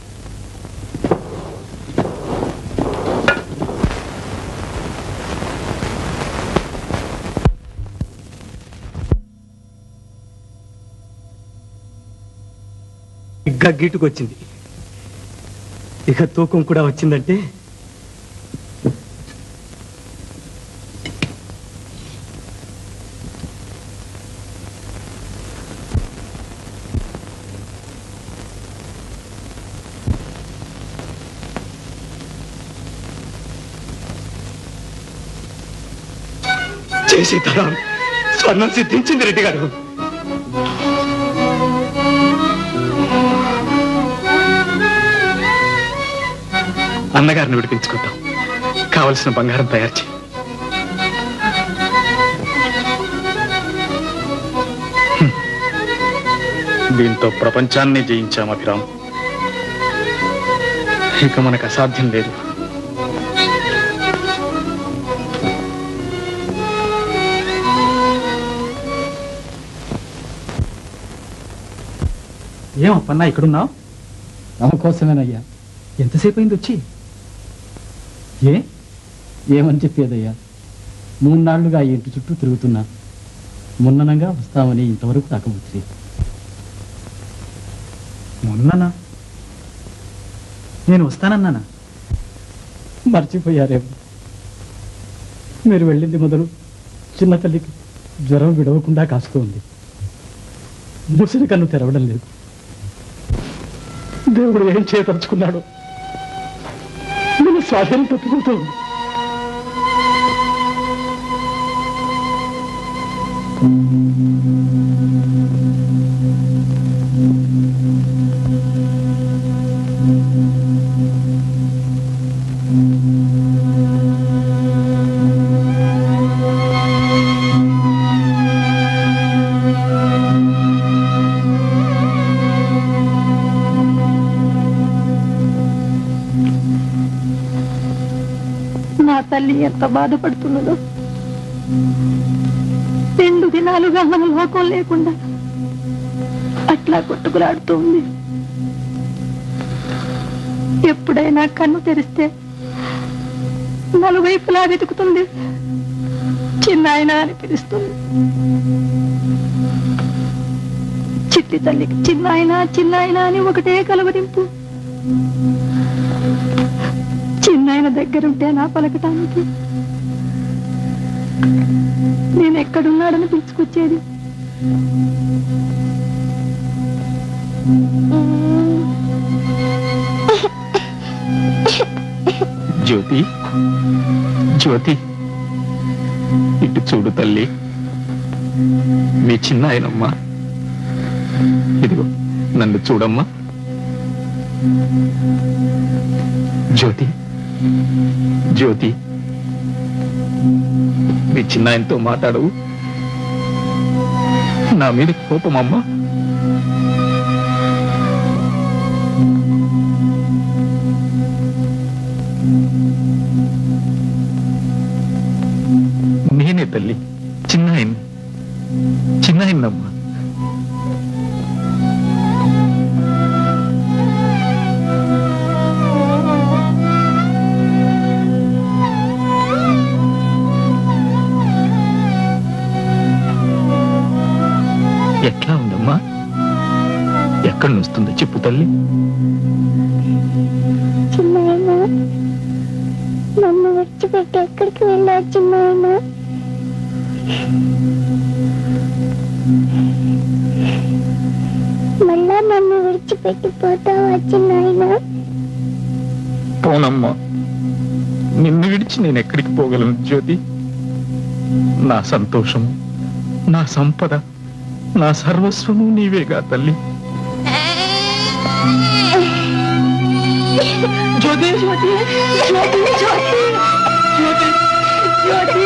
ఇంకా గీటుకొచ్చింది ఇక తూకం కూడా వచ్చిందంటే చేసి తరం స్వర్ణం సిద్ధించింది రెడ్డి గారు అన్నగారిని విడిపించుకుందాం కావలసిన బంగారం తయారు చేయి హ్మ్. దీంతో ప్రపంచాన్ని జయించాం అభిరామ్ ఇక మనకు అసాధ్యం లేదు ఏం అప్పన్నా ఇక్కడున్నావు తమ కోసమేనయ్యా ఎంతసేపు అయింది వచ్చి ఏ ఏమని చెప్పేదయ్యా మూడు నాళ్లుగా ఈ ఇంటి చుట్టూ తిరుగుతున్నా మొన్ననంగా వస్తామని ఇంతవరకు నాకు వచ్చి మొన్ననా నేను వస్తానన్నానా మర్చిపోయారేమో మీరు వెళ్ళింది మొదలు చిన్న తల్లికి జ్వరం విడవకుండా కాస్తోంది ముసిరి కన్ను తెరవడం లేదు దేవుడు ఏం చేయదలుచుకున్నాడు నేను స్వాధీనం తప్పిపోతుంది నా తల్లి ఎంత బాధపడుతున్నదో రెండు దినాలుగా మన లోకం లేకుండా అట్లా కొట్టుకులాడుతూ ఉంది ఎప్పుడైనా కన్ను తెరిస్తే నలువైపులా వెతుకుతుంది చిన్నాయన అని పిలుస్తుంది చిట్టి తల్లికి చిన్నాయన చిన్నాయన అని ఒకటే కలవరింపు చిన్నాయన దగ్గరుంటే నా పలకటానికి నేను ఎక్కడున్నాడని పిలుచుకొచ్చేది జ్యోతి జ్యోతి ఇటు చూడు తల్లి మీ చిన్న ఆయనమ్మా ఇదిగో నన్ను చూడమ్మా జ్యోతి జ్యోతి మీ చిన్న ఆయనతో మాట్లాడవు నా మీద కోపమమ్మా నేనే తల్లి చిన్న ఆయన చిన్న ఆయన్నమ్మా ఎట్లా ఉందమ్మా ఎక్కడి వస్తుందో చెప్పు తల్లి చిన్నాయన నన్ను విడిచిపెట్టి ఎక్కడికి వెళ్ళావు చిన్నాయన మళ్ళా నన్ను విడిచిపెట్టి పోతావా చిన్నాయన పోనమ్మా నిన్ను విడిచి నేను ఎక్కడికి పోగలను జ్యోతి నా సంతోషము నా సంపద నా సర్వస్వము నీవేగా తల్లి జ్యోతి జ్యోతి జ్యోతి జ్యోతి జ్యోతి జ్యోతి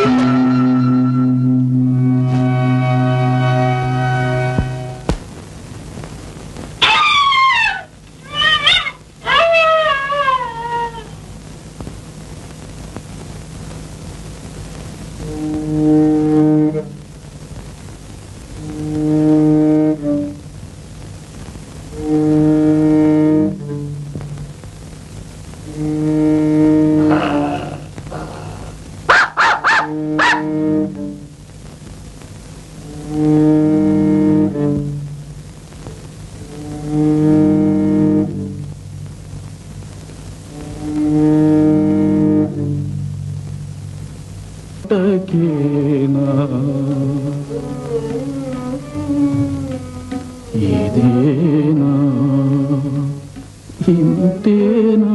పుట్టకేనా ఇదేనా ఇంతేనా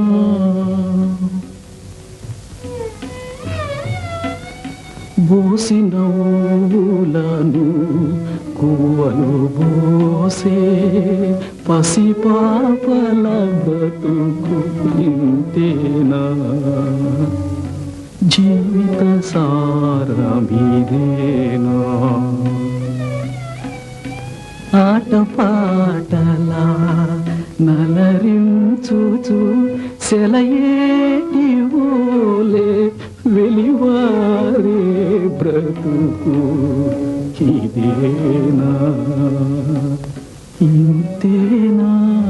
బోసిన ఊలను కువలు బోసే పసిపాపల బ్రతుకు ఇంతేనా జీవిత సారమిదేనా ఆటపాటలా నలరించుచు సెలయేటి ఓలే వెలివారే బ్రతుకు ఇదేనా ఇంతేనా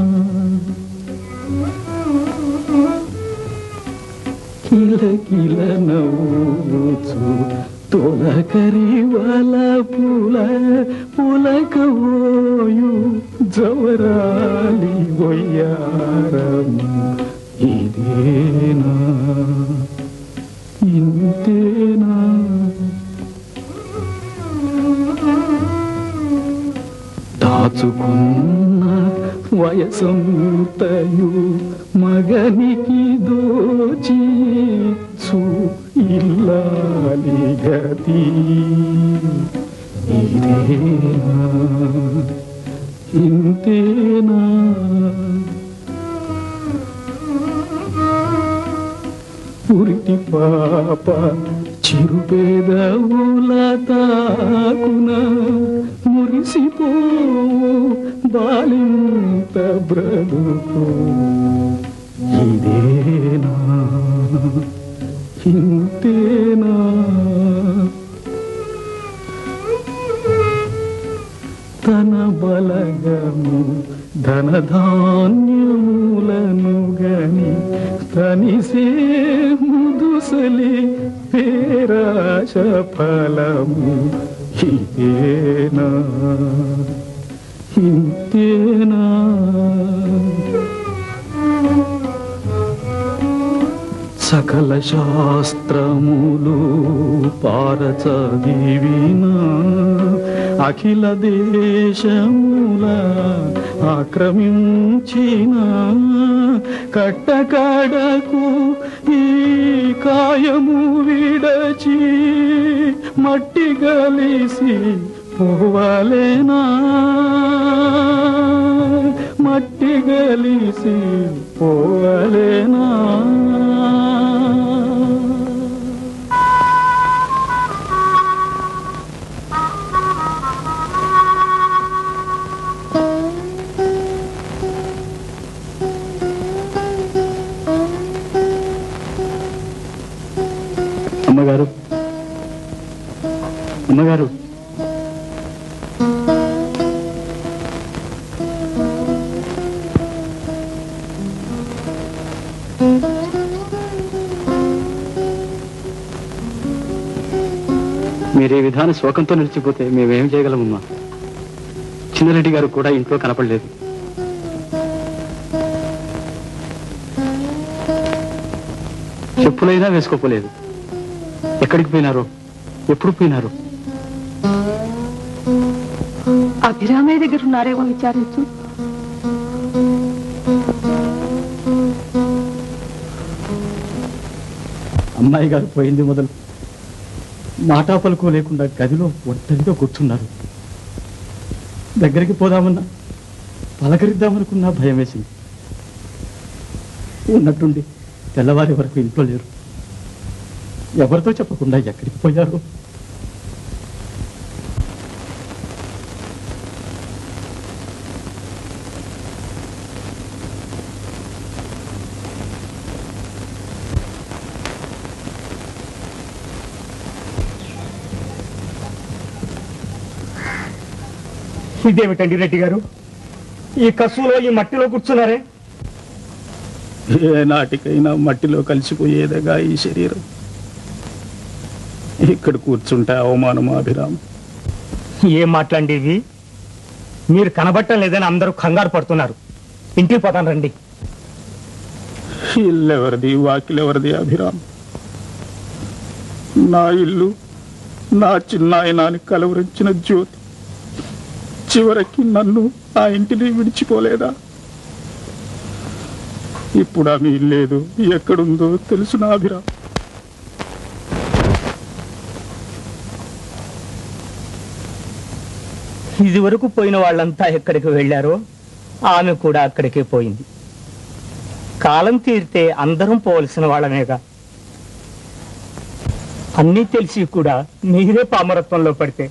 కిల కిల నవ్వుచు తొలకరి వల పుల పులకవోయు జవరాలి వయ్యారము ఇదేనా ఇంతేనా దాచుకున్న వయసంతయు మగనికి దోచి చూ ఇల్లాలి గతి ఇదేనా ఇంతేనా పురిటి పాప చిరుపేదవుల తాకున మురిసిపో బాలింత బ్రతుకు ఇదేనా ఇంతేనా తన బలగము ధనధాన్యములను గని తనిసే ముదుసలి పేరాశ ఫలము ఇదేనా ఇంతేనా సకల శాస్త్రములు పారచదివిన అఖిల దేశముల ఆక్రమించిన కట్టకడకు ఈ కాయము విడచి మట్టి గలిసి పోవలేనా మట్టి గలిసి పోవలేనా అమ్మగారు అమ్మగారు మీరు ఈ విధాన శోకంతో నిలిచిపోతే మేమేం చేయగలమమ్మా చిన్నరెడ్డి గారు కూడా ఇంట్లో కనపడలేదు చెప్పులైనా వేసుకోపోలేదు ఎక్కడికి పోయినారో ఎప్పుడు పోయినారో అభిరామయ్య దగ్గర ఉన్నారేమో విచారించు అమ్మాయి గారు పోయింది మొదలు మాటా పలుకు లేకుండా గదిలో ఒంటరిగా కూర్చున్నారు దగ్గరికి పోదామన్నా పలకరిద్దామనుకున్నా భయం వేసింది ఉన్నట్టుండి తెల్లవారి వరకు ఇంట్లో లేరు ఎవరితో చెప్పకుండా ఎక్కడికి పోయారు ఇదేమిటండి రెడ్డి గారు ఈ కసులో ఈ మట్టిలో కూర్చున్నారే ఏ నాటికైనా మట్టిలో కలిసిపోయేదగా ఈ శరీరం ఇక్కడ కూర్చుంటే అవమానమా అభిరామ్ ఏం మాట్లాడి ఇవి మీరు కనబట్టం లేదని అందరూ కంగారు పడుతున్నారు ఇంటికి పోతాను రండి ఇల్లెవరిది వాకిలెవరిది అభిరామ్ నా ఇల్లు నా చిన్నాయనాన్ని కలవరించిన జ్యోతి చివరికి నన్ను ఆ ఇంటిని విడిచిపోలేదా ఇప్పుడు ఆమె ఇల్లేదు ఎక్కడుందో తెలుసు నా అభిరామ్ ఇది వరకు పోయిన వాళ్ళంతా ఎక్కడికి వెళ్ళారో ఆమె కూడా అక్కడికే పోయింది కాలం తీరితే అందరం పోవలసిన వాళ్ళమేగా అన్నీ తెలిసి కూడా మీరే పామరత్వంలో పడితే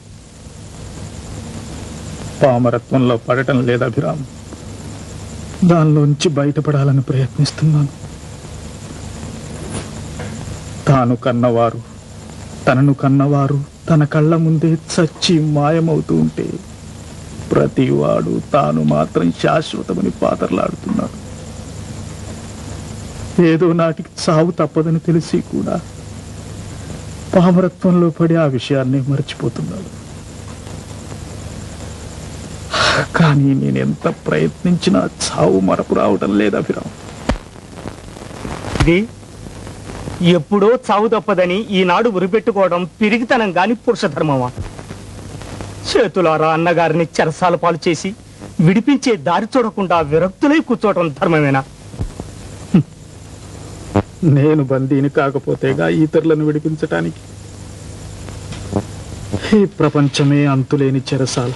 పామరత్వంలో పడటం లేదు అభిరామ్ దానిలోంచి బయటపడాలని ప్రయత్నిస్తున్నాను తాను కన్నవారు తనను కన్నవారు తన కళ్ళ ముందే చచ్చి మాయమవుతూ ఉంటే ప్రతివాడు తాను మాత్రం శాశ్వతమని పాతరలాడుతున్నాడు ఏదో నాటికి చావు తప్పదని తెలిసి కూడా పామరత్వంలో పడి ఆ విషయాన్ని మర్చిపోతున్నాడు కానీ నేను ఎంత ప్రయత్నించినా చావు మరపు రావటం లేదు అభిరామ్ ఇది ఎప్పుడో చావు తప్పదని ఈనాడు ఉరిపెట్టుకోవడం పిరిగితనం గాని పురుష ధర్మమా చేతులారా అన్నగారిని చెరసాల పాలు చేసి విడిపించే దారి చూడకుండా విరక్తులై కూర్చోవడం ధర్మమేనా నేను బందీని కాకపోతేగా ఇతరులను విడిపించటానికి ఈ ప్రపంచమే అంతులేని చెరసాల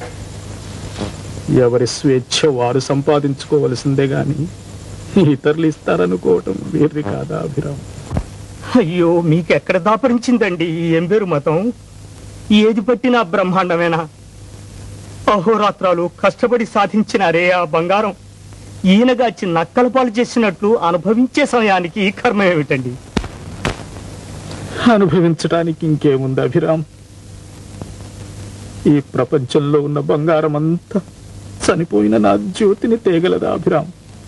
ఎవరి స్వేచ్ఛ వారు సంపాదించుకోవలసిందే గాని ఇతరులు ఇస్తారనుకోవటం వీరి కాదా అభిరామ్ అయ్యో మీకెక్కడ దాపరించిందండి ఈ ఎంబేరు మతం ఏది పట్టినా బ్రహ్మాండమేనా అహోరాత్రాలు కష్టపడి సాధించినారే ఆ బంగారం ఈయనగాచి నక్కల పాలు చేసినట్లు అనుభవించే సమయానికి ఈ కర్మ ఏమిటండి అనుభవించటానికి ఇంకేముంది అభిరామ్ ఈ ప్రపంచంలో ఉన్న బంగారం అంతా చనిపోయిన నా జ్యోతిని తేగలదా అభిరామ్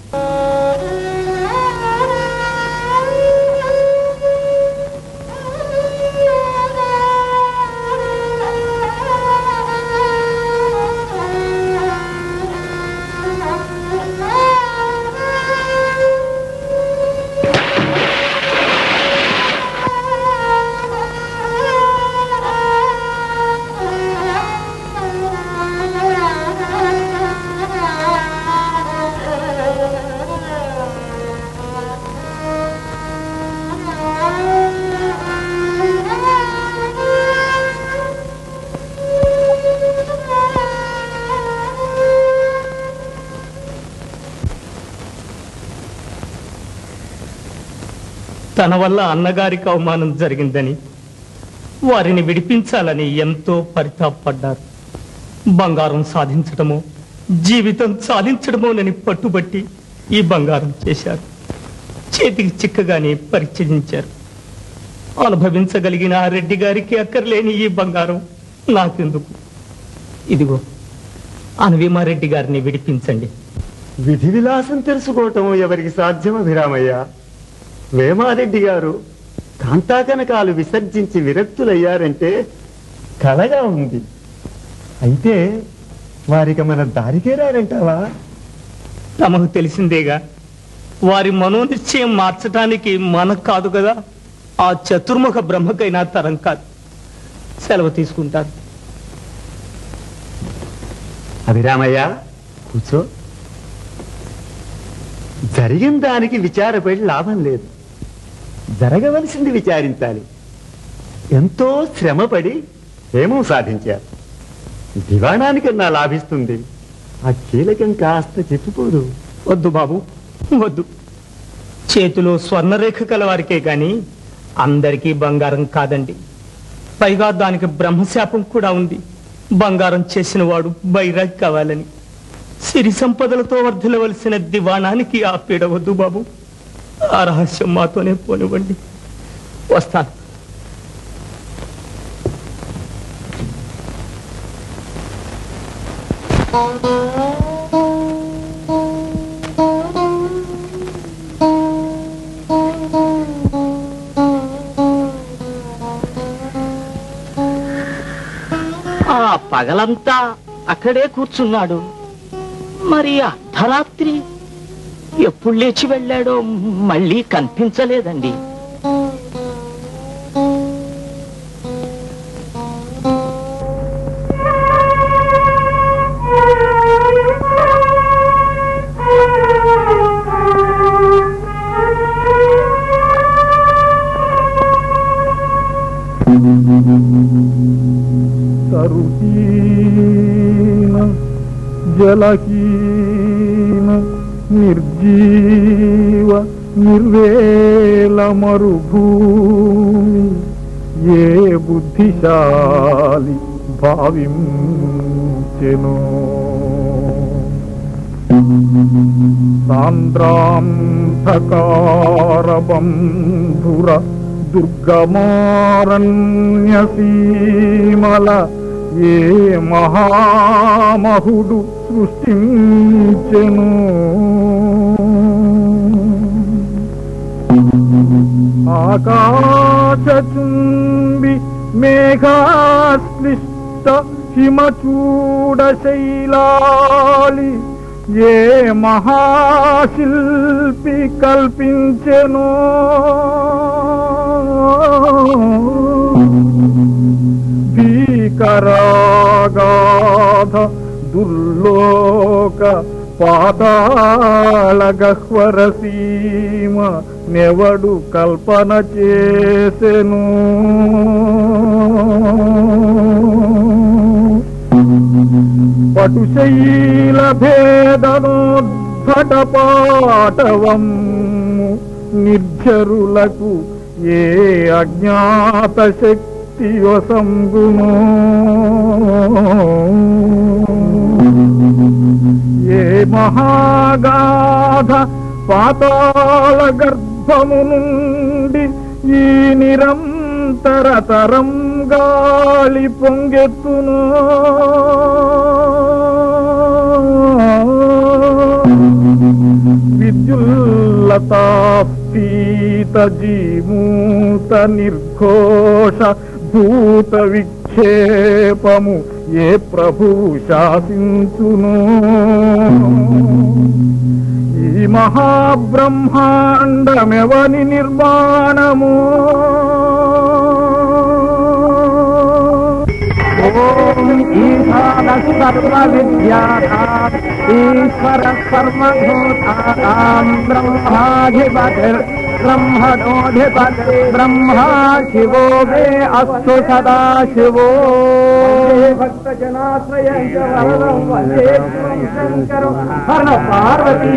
తన వల్ల అన్నగారికి అవమానం జరిగిందని వారిని విడిపించాలని ఎంతో పరితాపడ్డారు బంగారం సాధించడమో జీవితం సాధించడమోనని పట్టుబట్టి ఈ బంగారం చేశారు చేతికి చిక్కగానే పరిచయించారు అనుభవించగలిగిన ఆ రెడ్డి గారికి అక్కర్లేని ఈ బంగారం నాకెందుకు ఇదిగో అనవీమారెడ్డి గారిని విడిపించండి విధి విలాసం తెలుసుకోవటం ఎవరికి సాధ్యం అభిరామయ్య వేమారెడ్డి గారు కాంతాకనకాలు విసర్జించి విరక్తులయ్యారంటే కలగా ఉంది అయితే వారికి మన దారికే రారంటావా తమకు తెలిసిందేగా వారి మనోనిశ్చయం మార్చడానికి మనకు కాదు కదా ఆ చతుర్ముఖ బ్రహ్మకైనా తరం కాదు సెలవు తీసుకుంటారు అభిరామయ్య కూర్చో జరిగిన దానికి విచారపడి లాభం లేదు జరగవలసింది విచారించాలి ఎంతో శ్రమపడి ఏమో సాధించారు దివాణానికన్నా లాభిస్తుంది ఆ కీలకం కాస్త చెప్పిపోదు వద్దు బాబు వద్దు చేతిలో స్వర్ణరేఖ కలవారికే గాని అందరికీ బంగారం కాదండి పైగా దానికి బ్రహ్మశాపం కూడా ఉంది బంగారం చేసిన వాడు బైరాగ్ కావాలని సిరి సంపదలతో వర్ధిల్లవలసిన దివాణానికి ఆ పీడ వద్దు బాబు ఆ రహస్యం మాతోనే పోనివ్వండి వస్తాను ఆ పగలంతా అక్కడే కూర్చున్నాడు మరి అర్ధరాత్రి ఎప్పుడు లేచి వెళ్ళాడో మళ్ళీ కనిపించలేదండి తరుహీన జలహీన నిర్జీవ నిర్వేల మరుభూమి ఏ బుద్ధిశాలి భావించెను సాంద్రాంధకారబంధుర దుర్గమారణ్యసీమల ఏ మహామహుడు సృష్టించెను ఆకాశచుంబి మేఘాశ్లిష్ట హిమచూడ శైలాలి ఏ మహాశిల్పి కల్పించెను భీకరాగాధ దుర్లోక పాతాళ గహ్వర సీమ నెవడు కల్పన చేసెను పటుశైల భేదనోద్భట పాటవం నిర్జరులకు ఏ అజ్ఞాత శక్తి వసంగును ఏ మహాగాధ పాతాళ గర్భము నుండి ఈ నిరంతర తరతరం గాలి పొంగెత్తును విద్యుల్లతాపీత జీమూత నిర్ఘోష భూత విక్షేపము ఏ ప్రభువు శాసించును ఈ మహాబ్రహ్మాండమెవని నిర్మాణము ఓం ఈశాన సర్వ విద్యానాం ఈశ్వర సర్వభూతానాం బ్రహ్మాధిపతిర్ బ్రహ్మణోధిపతి బ్రహ్మా శివో మే అస్తు సదా శివో భక్త జనాశ్రయ వరదం వందే శంకరం హర పార్వతీ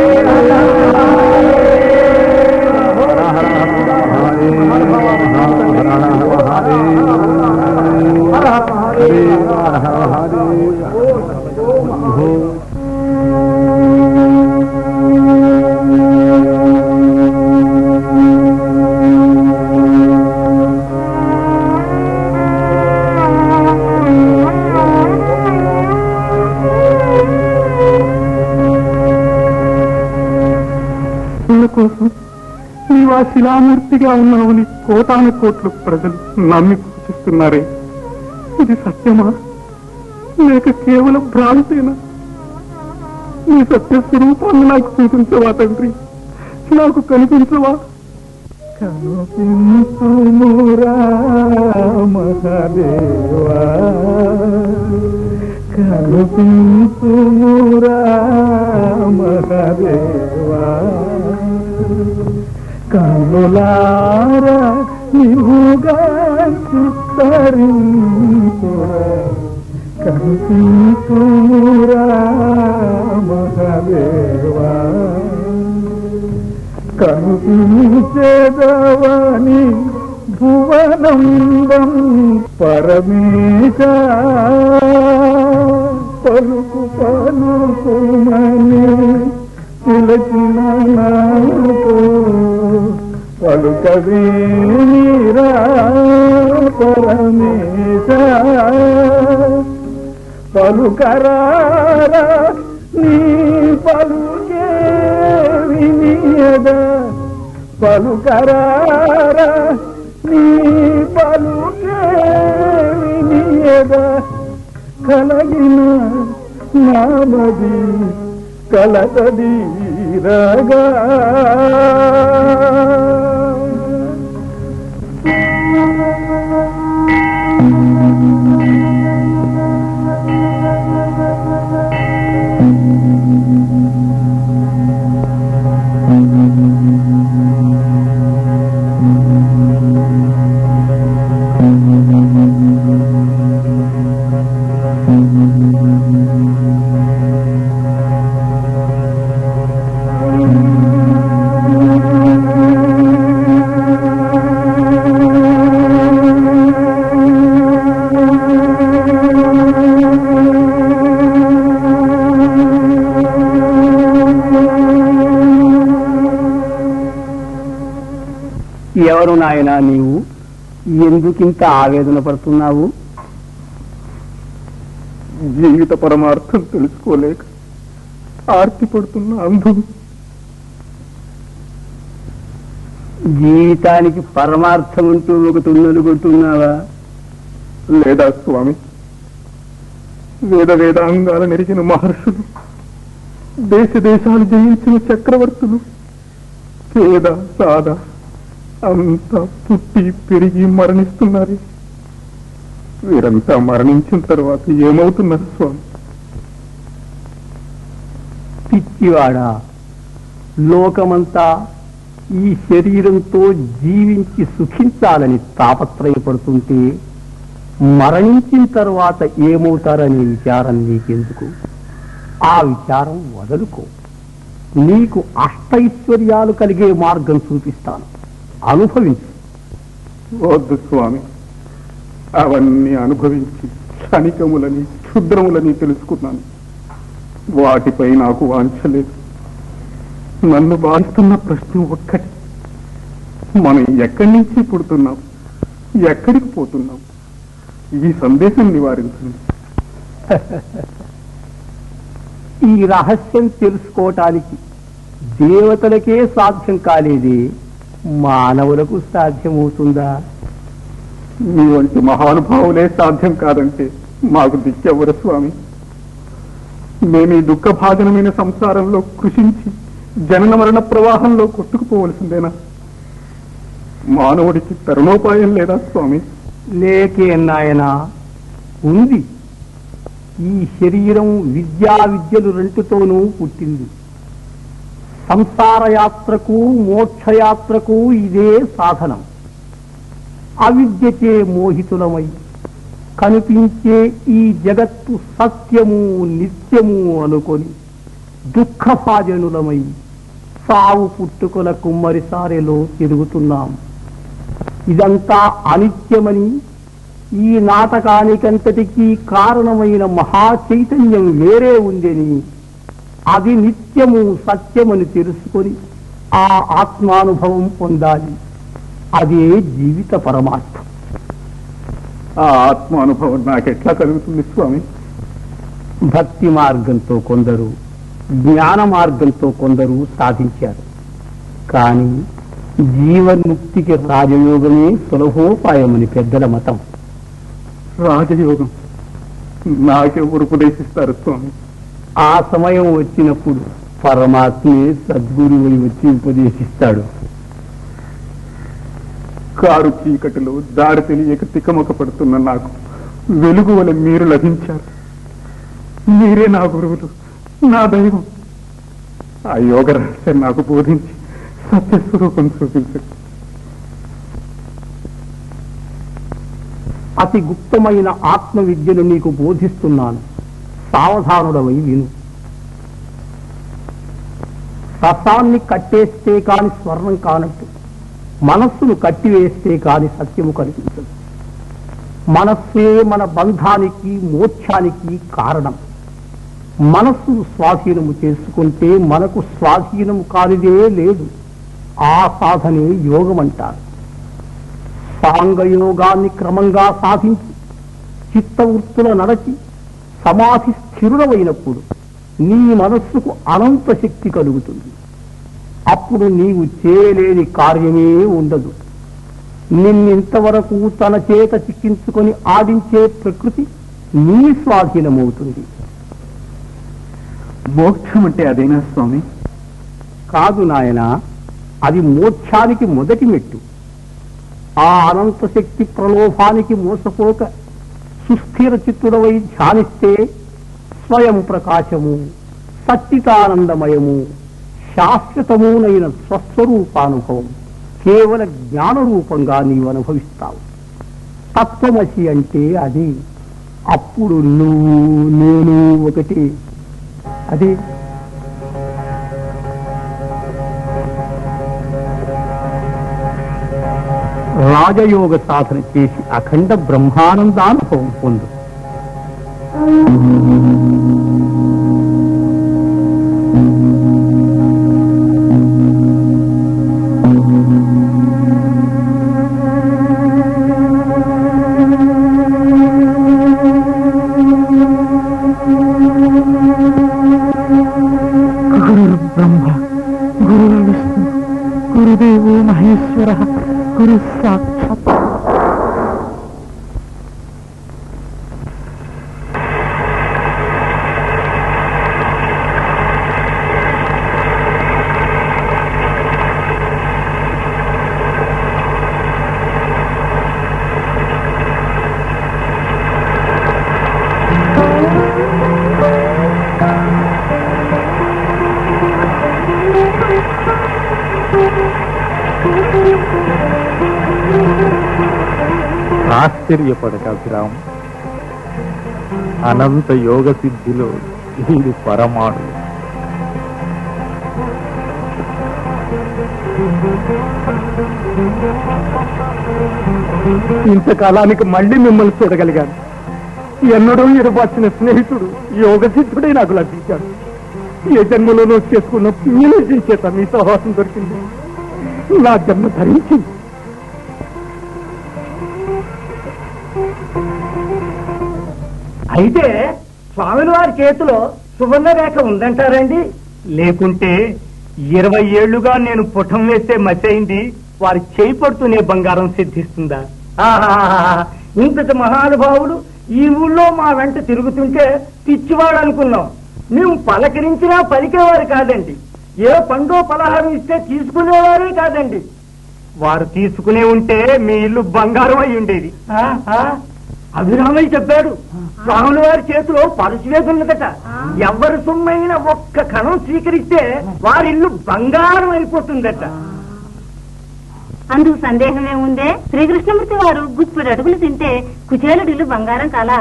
పిల్ల కోసం నీవు ఆ శిలామూర్తిగా ఉన్నావని కోటాను కోట్లు ప్రజలు నమ్మి పూజిస్తున్నారే ఇది సత్యమా లేక కేవలం భ్రాంతేనా నీ సత్య స్వరూపాన్ని నాకు చూపించవా తండ్రి నాకు కనిపించవా కనుపించుమురా మహాదేవా కనుపించుమురా మహాదేవా కనులారా నిలుగా చిత్తరించురా కనిపించుమురా మహాదేవా కనిపించేదవని భువనందం పరమేశ పలుకు పలుకుమని పిలచిన నాకు పలుకవీరా పరమేశ పలుకరారా నీ పలుకే వినియద పలుకరారా నీ పలుకే వినియద కలగిన నామది కలతదీరగా ఎవరు నాయనా నీవు ఎందుకింత ఆవేదన పడుతున్నావు జీవిత పరమార్థం తెలుసుకోలేక ఆర్తి పడుతున్న అంధుడు జీవితానికి పరమార్థం అంటూ ఒకటి ఉందనుకుంటున్నావా లేదా స్వామి వేద వేదాంగాల నెరిగిన మహర్షులు దేశ దేశాలు జయించిన చక్రవర్తులు పేద సాద అంతా పుట్టి పెరిగి మరణిస్తున్నారు వీరంతా మరణించిన తర్వాత ఏమవుతున్నారు స్వామి పిచ్చివాడా లోకమంతా ఈ శరీరంతో జీవించి సుఖించాలని తాపత్రయపడుతుంటే మరణించిన తర్వాత ఏమవుతారనే విచారం నీకెందుకు ఆ విచారం వదులుకో నీకు అష్టైశ్వర్యాలు కలిగే మార్గం చూపిస్తాను అనుభవించు వద్దు స్వామి అవన్నీ అనుభవించి క్షణికములని క్షుద్రములని తెలుసుకున్నాను వాటిపై నాకు వాంఛలేదు నన్ను బాధిస్తున్న ప్రశ్న ఒక్కటి మనం ఎక్కడి నుంచి పుడుతున్నాం ఎక్కడికి పోతున్నాం ఈ సందేశం నివారించండి ఈ రహస్యం తెలుసుకోవటానికి దేవతలకే సాధ్యం కాలేది మానవులకు సాధ్యమవుతుందా మీ వంటి మహానుభావులే సాధ్యం కాదంటే మాకు దిక్కెవరు స్వామి మేము ఈ దుఃఖ భాజనమైన సంసారంలో కృషించి జనన మరణ ప్రవాహంలో కొట్టుకుపోవలసిందేనా మానవుడికి తరుణోపాయం లేదా స్వామి లేకే నాయన ఉంది ఈ శరీరం విద్యా విద్యలు రెంటితోనూ పుట్టింది సంసార యాత్రకు మోక్షయాత్రకు ఇదే సాధనం అవిద్యచే మోహితులమై కనిపించే ఈ జగత్తు సత్యము నిత్యము అనుకొని దుఃఖభాజనులమై సావు పుట్టుకల కుమ్మరిసారెలో తిరుగుతున్నాం ఇదంతా అనిత్యమని ఈ నాటకానికంతటికీ కారణమైన మహా చైతన్యం వేరే ఉందని అది నిత్యము సత్యమని తెలుసుకొని ఆ ఆత్మానుభవం పొందాలి అదే జీవిత పరమార్థం ఆ ఆత్మానుభవం నాకెట్లా కలుగుతుంది స్వామి భక్తి మార్గంతో కొందరు జ్ఞాన మార్గంతో కొందరు సాధించారు కానీ జీవన్ముక్తికి రాజయోగమే సులభోపాయమని పెద్దల మతం రాజయోగం నాకెవరు ఉపదేశిస్తారు స్వామి ఆ సమయం వచ్చినప్పుడు పరమాత్మే సద్గురువై వచ్చి ఉపదేశిస్తాడు కారు చీకటిలో దారి తెలియక తికమక పడుతున్న నాకు వెలుగు వలె మీరు లభించారు మీరే నా గురువులు నా దైవం ఆ యోగ రహస్యం నాకు బోధించి సత్యస్వరూపం చూపించండి అతి గుప్తమైన ఆత్మ విద్యను నీకు బోధిస్తున్నాను సావధానుడవై విను రసాన్ని కట్టేస్తే కాని స్వర్ణం కానట్టు మనస్సును కట్టివేస్తే కాని సత్యము కనిపించదు మనస్సే మన బంధానికి మోక్షానికి కారణం మనస్సును స్వాధీనము చేసుకుంటే మనకు స్వాధీనము కానిదే లేదు ఆ సాధనే యోగం అంటారు సాంగయోగాన్ని క్రమంగా సాధించి చిత్తవృత్తుల నడచి సమాధి స్థిరుడమైనప్పుడు నీ మనస్సుకు అనంత శక్తి కలుగుతుంది అప్పుడు నీవు చేయలేని కార్యమే ఉండదు నిన్నింతవరకు తన చేత చిక్కించుకొని ఆడించే ప్రకృతి నీ స్వాధీనమవుతుంది మోక్షం అంటే అదేనా స్వామి కాదు నాయన అది మోక్షానికి మొదటి మెట్టు ఆ అనంత శక్తి ప్రలోభానికి మోసపోక సుస్థిర చిత్తుడవై ధ్యానిస్తే స్వయం ప్రకాశము సచ్చితానందమయము శాశ్వతమునైన స్వస్వరూపానుభవం కేవల జ్ఞాన రూపంగా నీవు అనుభవిస్తావు తత్వమసి అంటే అది అప్పుడు నువ్వు నేను ఒకటి అదే రాజయోగ సాధన చేసి అఖండ బ్రహ్మానందానుభవం పొందు గురుర్బ్రహ్మ గురుర్విష్ణు గురుదేవో మహేశ్వర గురు సాక్షాత్ ఆశ్చర్యపడక అభిరామ్ అనంత యోగ సిద్ధిలో వీడు పరమాణు ఇంతకాలానికి మళ్ళీ మిమ్మల్ని చూడగలిగాను ఎన్నడూ ఎడబాచిన స్నేహితుడు యోగ సిద్ధుడే నాకు లభించాడు ఏ జన్మలోనూ చేసుకున్న పుణ్యనిధి చేత మీ సహవాసం దొరికింది నా జన్మ ధరించింది అయితే స్వామిని వారి చేతిలో సువర్ణ రేఖ ఉందంటారండి లేకుంటే ఇరవై ఏళ్లుగా నేను పుటం వేస్తే మచ్చయింది వారి చేయి పడుతూనే బంగారం సిద్ధిస్తుందా ఆహాహాహా. ఇంతటి మహానుభావులు ఈ ఊళ్ళో మా వెంట తిరుగుతుంటే పిచ్చివాడు అనుకున్నాం మేము పలకరించినా పలికేవారు కాదండి ఏ పండో పలహారం ఇస్తే తీసుకునేవారే కాదండి వారు తీసుకునే ఉంటే మీ ఇల్లు బంగారం అయి ఉండేది ఆ, ఆ, అభిరామయ్య చెప్పాడు స్వాముల వారి చేతిలో పరశువేది ఉన్నదట ఎవరి సొమ్మైన ఒక్క కణం స్వీకరిస్తే వారి ఇల్లు బంగారం అయిపోతుందట అందుకు సందేహమే ఉందే శ్రీకృష్ణమూర్తి వారు గుప్పిడి అడుగులు తింటే కుచేలుడిల్లు బంగారం కాలా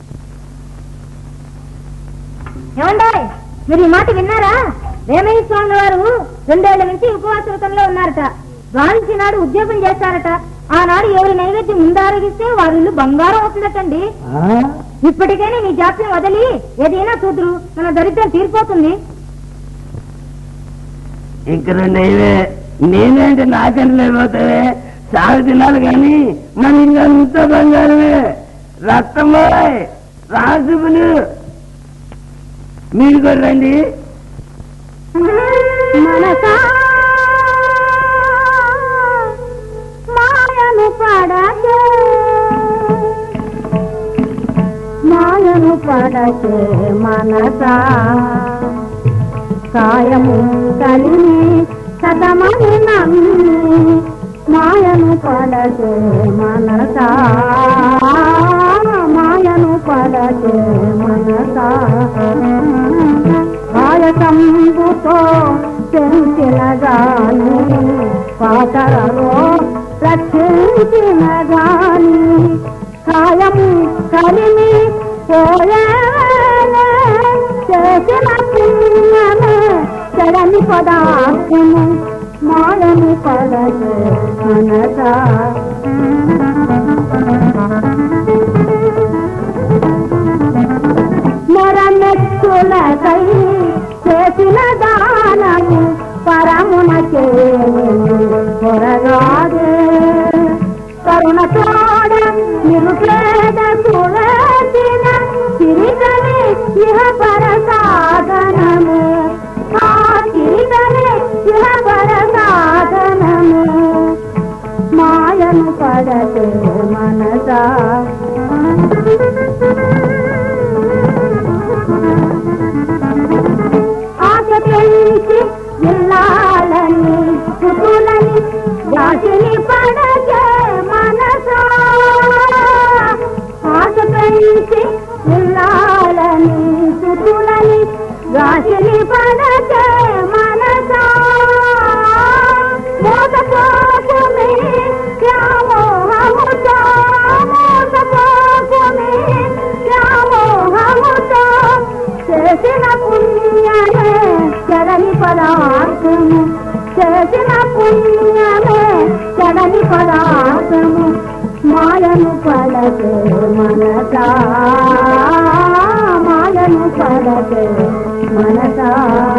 ఏమండాయ్ మీరు ఈ మాట విన్నారా వేమయ్య స్వామి వారు రెండేళ్ల నుంచి ఉపవాస వ్రతంలో ఉన్నారట ద్వాదశి నాడు ఉద్యోగం చేస్తారట ఆనాడు ఎవరి నైవేద్యం ముందారగిస్తే వారి ఇల్లు బంగారం అవుతుందటండి ఇప్పటికైనా మీ జాప్యం వదిలి ఏదైనా చూదురు మన దరిద్రం తీరిపోతుంది ఇంక రెండేవే నేనేంటి నాకంటే లేకపోతే సాగు తినాలి కానీ మన ఇంకా ముద్ద బంగారమే రక్తమోయ్ రాసుకులు మీరు కూడా రండి మనసా మాయను పడకే మాయను పడకే మనసా కాయము కలిని సతమని నమ్మి మాయను పడకే మనసా మాయను పడకే మనసా ఆయకంబుతో పెంచిన గాని పాతరలో రక్షించిన గాని కాయము కలిమి పోయేనే చేసిన పుణ్యమే చెడని పదార్థము మాయని పడకే మనసా మరమెచ్చులకై చేసిన దానము పరమున కొరగాదే కరుణ తోడ నిరుపేద సువేసిన తిరిగని ఇహ పర సాధనము ఆ తిరిగని ఇహ పర సాధనము మాయను పడతే మనసా ఆశ పెంచి ఇల్లాలని కుతులని దాటిని పడకే మనసా ఆశ పెంచి ఇల్లాలని కుతులని దాటిని పడకే మనసా మోసపోకుమే వ్యామోహముతో మోసపోకుమే వ్యామోహముతో చేసిన పుణ్యమే చెడని పదార్థము చేసిన పుణ్యమే చెడని పదార్థము మాయను పడకే మనసా మాయను పడకే మనసా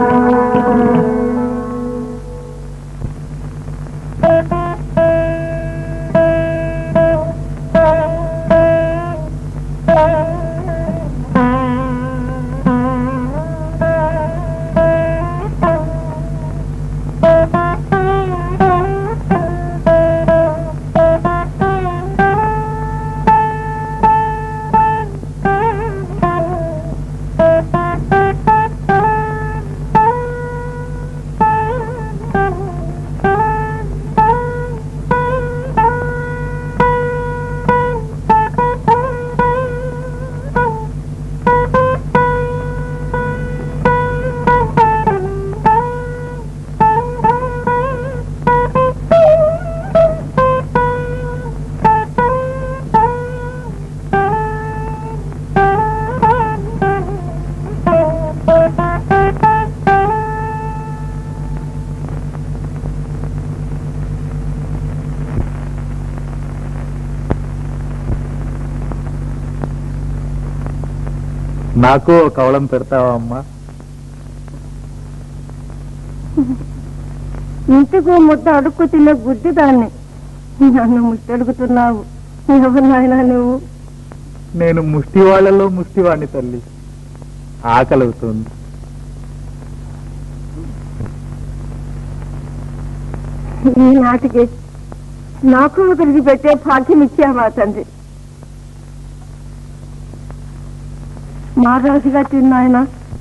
నాకు ఒక కవళం పెడతావా అమ్మా ఇంటికి ముద్ద అడుక్కు తినే బుద్ధి దాన్ని నన్ను ముద్దడుగుతున్నావు ఎవరు నాయనా నువ్వు నేను ముష్టి వాళ్ళలో ముష్టివాణ్ణి తల్లి ఆకలవుతుంది ఈనాటికి నాకు ఒకరికి పెట్టే భాగ్యం ఇచ్చామా తండ్రి మహారాజుగా తిన్నాయన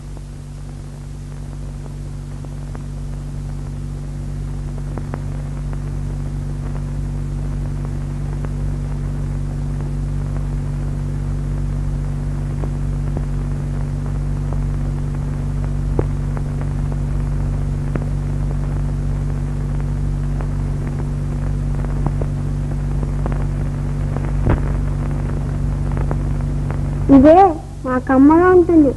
ఇదే మా కమ్మగా ఉంటుంది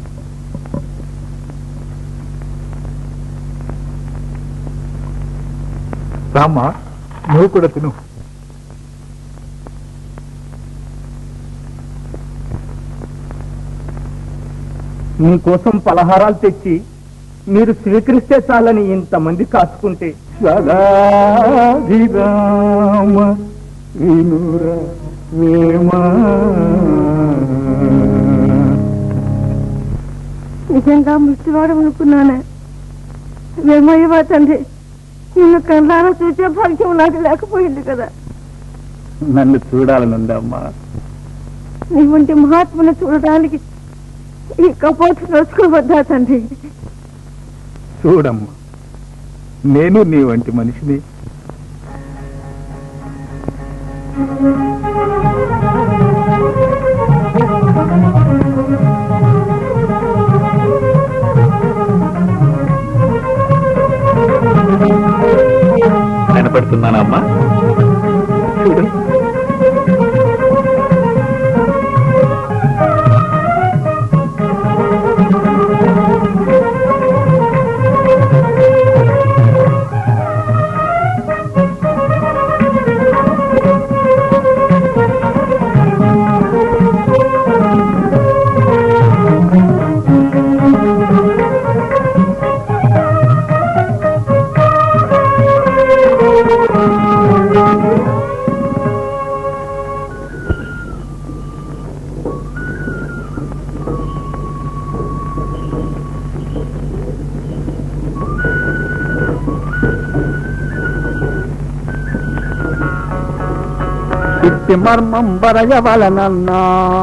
రామ్మా నువ్వు కూడా తిను మీకోసం పలహారాలు తెచ్చి మీరు స్వీకరిస్తే చాలని ఇంతమంది కాచుకుంటే సదాభిరామ వినుర వేమా నిజంగా ముష్టివాడు అనుకున్నానే వేమయ్యవా తండ్రి నిన్ను కళ్ళారా చూసే భాగ్యం నాకు లేకపోయింది కదా నన్ను చూడాలనుందమ్మా నీ వంటి మహాత్ముని చూడడానికి ఈ కపోతు నడుచుకోవద్దా తండ్రి చూడమ్మా నేను నీ వంటి మనిషిని కనపడుతున్నానమ్మా చూడు ఇట్టి మర్మం బరయవలనన్నా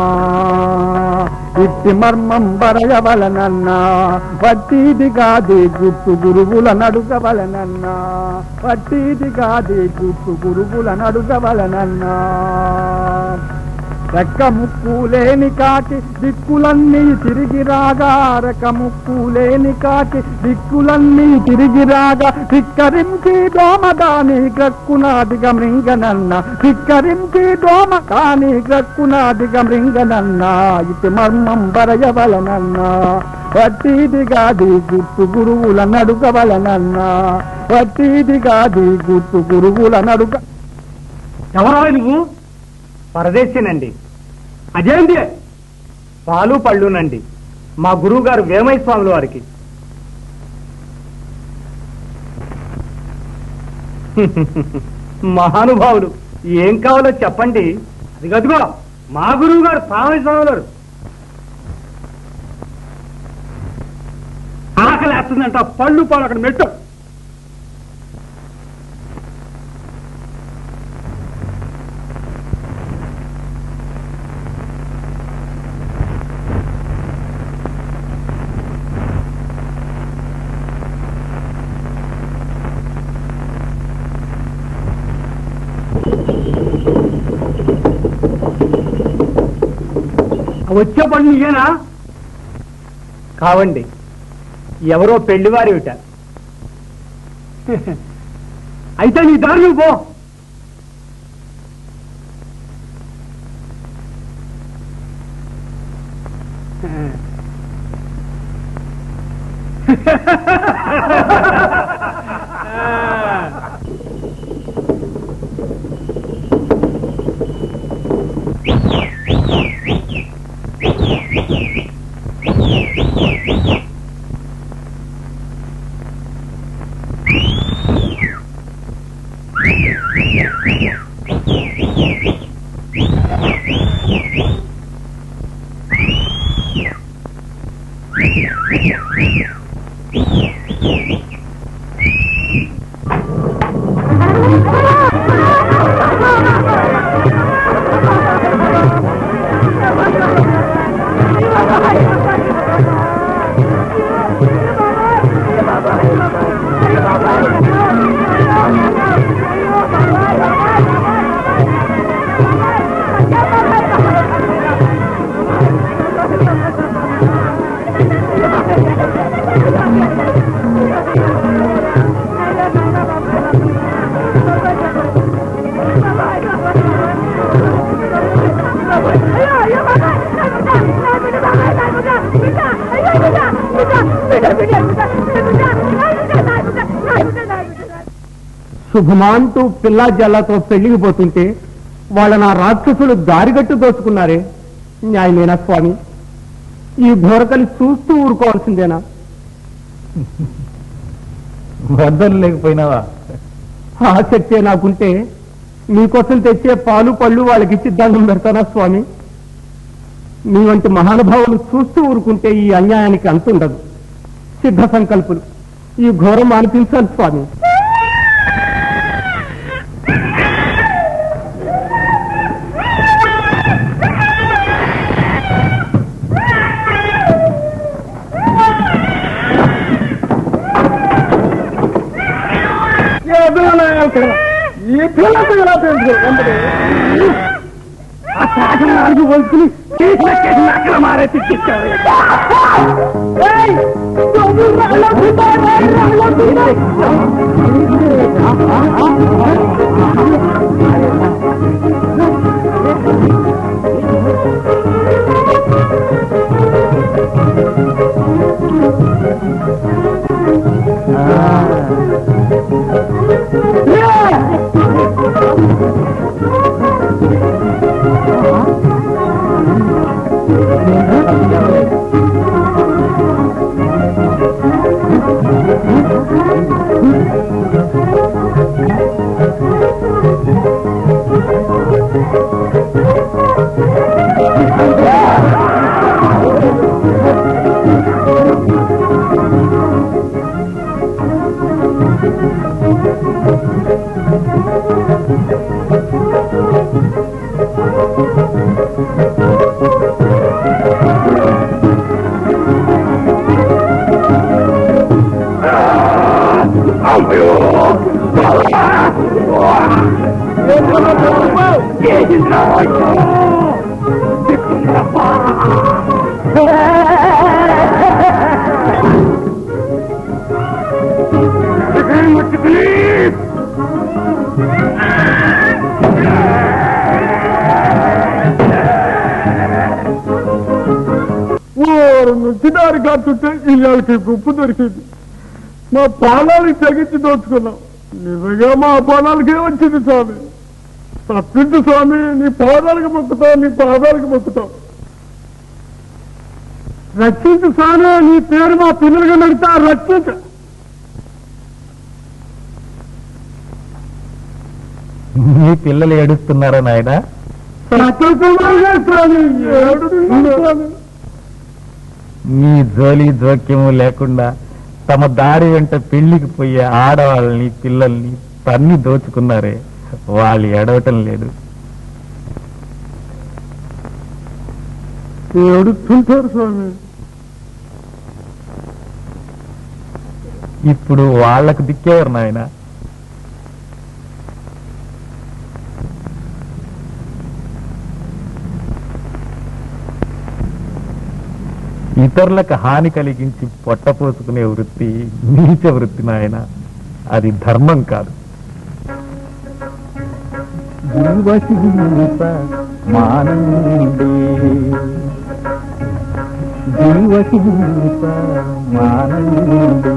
ఇట్టి మర్మం బరయవలనన్నా వట్టిది కాదే గుట్టు గురువుల నడుగవలనన్నా వట్టిది కాదే గుట్టు గురువుల నడుగవలనన్నా రెక్క ముక్కు లేని కాకి దిక్కులన్నీ తిరిగి రాగా రెక్క ముక్కు లేని కాకి దిక్కులన్నీ తిరిగి రాగా ధిక్కరించి దోమ దాని గ్రక్కునాదిగ మృంగనన్న ధిక్కరించి దోమ కాని గ్రక్కునాదిగ మృంగనన్న ఇటు మర్మం బరయవలనన్నా వట్టిది గాది గుర్తు గురువుల నడుగవలనన్నా వట్టిది గాది గుర్తు గురువుల నడుగ ఎవరో నువ్వు పరదేశీనండి అదేంటి పాలు పళ్ళునండి మా గురువు గారు వేమయ్య స్వాముల వారికి మహానుభావులు ఏం కావాలో చెప్పండి అది గదిగో మా గురువు గారు స్వామి స్వాముల వారు ఆకలి వేస్తుందంట పళ్ళు పాలు అక్కడ మెట్టు వచ్చే పనులు ఇయ్యేనా కావండి ఎవరో పెళ్లివారివిట అయితే నీ దారి నువ్వు పో శుభమాంటూ పిల్లా జల్లాతో పెళ్లికి పోతుంటే వాళ్ళ నా రాక్షసులు దారిగట్టు దోచుకున్నారే న్యాయమేనా స్వామి ఈ ఘోరకలి చూస్తూ ఊరుకోవాల్సిందేనా వద్దలు లేకపోయినావా ఆ శక్తే నాకుంటే మీకోసం తెచ్చే పాలు పళ్ళు వాళ్ళకి ఇచ్చి దండం పెడతానా స్వామి మీ వంటి మహానుభావులు చూస్తూ ఊరుకుంటే ఈ అన్యాయానికి అంతుండదు సిద్ధ సంకల్పులు ఈ ఘోరం అనిపించాలి స్వామి ఈ పిల్లలు ఎలా తెలుసు ఆ శాఖను నాలుగు వలుసుకుని చేసిన చేసిన అక్రమారే తిట్టించారు ఓరు నుంచి దారి కాచుంటే ఇళ్ళకి గుప్పు దొరికింది మా ప్రాణాలు తెగించి దోచుకున్నాం నిజంగా మా ప్రాణాలకే వచ్చింది స్వామి తప్పించు స్వామి నీ పాదాలకు మొక్కుతావు నీ పాదాలకు మొక్కుతావు రక్షించు స్వామి నీ పేరు మా పిల్లలుగా నడుతా రక్షించు మీ పిల్లలు ఏడుస్తున్నారా నాయన సత్యకుమారుగా స్వామి ఏడుస్తున్నాడు స్వామి మీ జోలి జోక్యము లేకుండా తమ దారి వెంట పెళ్లికి పోయే ఆడవాళ్ళని పిల్లల్ని తన్ని దోచుకున్నారే వాళ్ళు ఎడవటం లేదు ఏడుస్తుంటారు స్వామి ఇప్పుడు వాళ్ళకు దిక్కేవారు నాయన ఇతరులకు హాని కలిగించి పొట్టపోసుకునే వృత్తి నీచ వృత్తి నాయన అది ధర్మం కాదు జీవహింస మానండి జీవహింస మానండి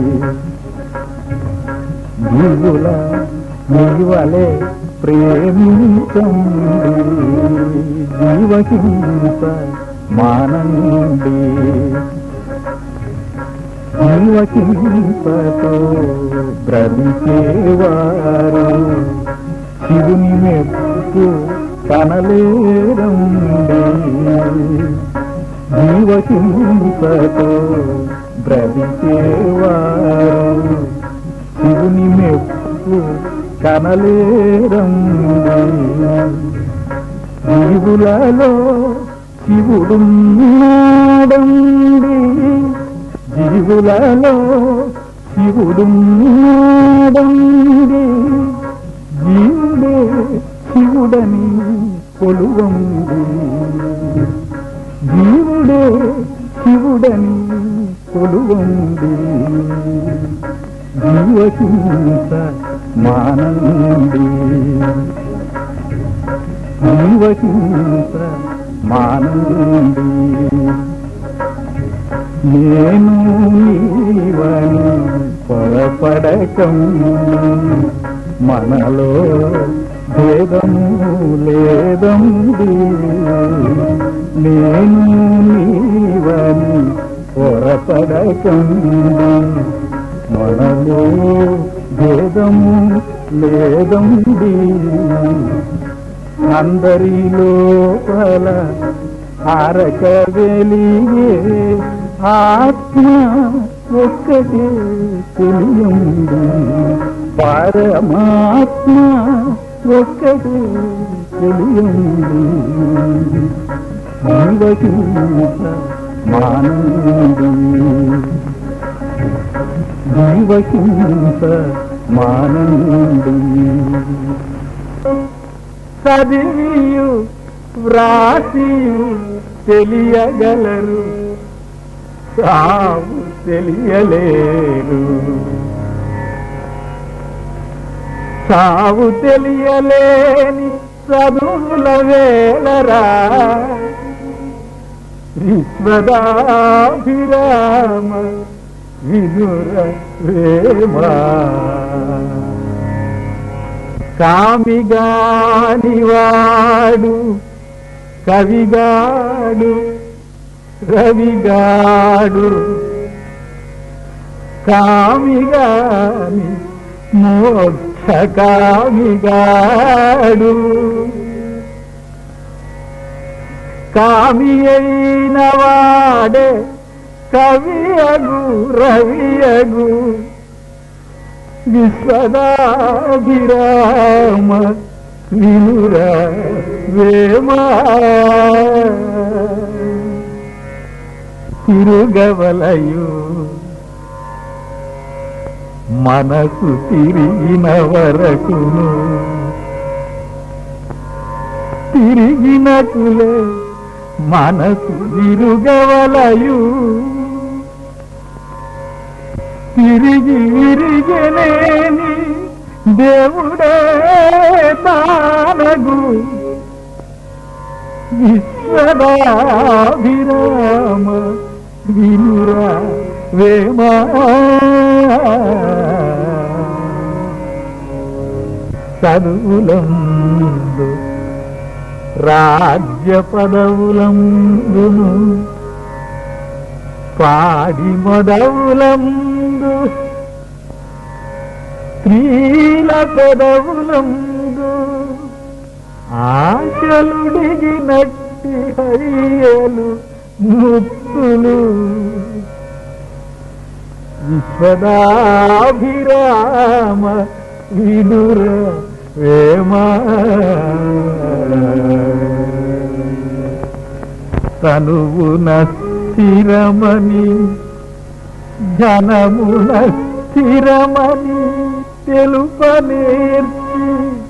జీవుల జీవలే ప్రేమించండి జీవహింస మానండి జీవహింసతో బ్రతికేవారు శివుని మెప్పు కనలేరండి జీవహింసతో బ్రతికేవారు శివుని మెప్పు కనలేరండి జీవులలో శివుడున్నాడండి జీవులలో శివుడున్నాడండి జీవుడే శివుడని కొలువండి జీవుడే శివుడని కొలువండి జీవహింస మానండి జీవహింస మానండి నేను నీవని పొరపడకం మనలో భేదము లేదండి నేను నీవని పొరపడకండి మనలో భేదము లేదండి అందరి లోపల హారక వెలిగే ఆత్మ ఒక్కటే తెలియండి పరమాత్మ ఒక్కటే తెలియండి జీవహింస మానండి జీవహింస మానండి చదివియు వ్రాసియు తెలియగలరు సావు తెలియలేరు సావు తెలియలేని చదువుల వేలరా విశ్వదాభిరామ విదుర ప్రేమా కామిగానివాడు కవిగాడు రవిగాడు కామిగాని మోక్ష కామిగాడు కామి అయిన వాడే కవియగు రవియగు విశ్వదాభిరామ వినుర వేమా తిరుగవలయు మనసు తిరిగిన వరకును తిరిగినకులే మనసు విరుగవలయు తిరిగి విరిగలేని దేవుడే తానగు విశ్వదాభిరామ వినురా వేమా చదువులందు రాజ్య పదవులందును పాడి మొదవులందు స్త్రీల పెదవులందు ఆశలుడిగినట్టి హరియలు ముత్తులు విశ్వదాభిరామ విదుర వేమా తనువున స్థిరమని ధనమున స్థిరమని తెలుపనేర్చి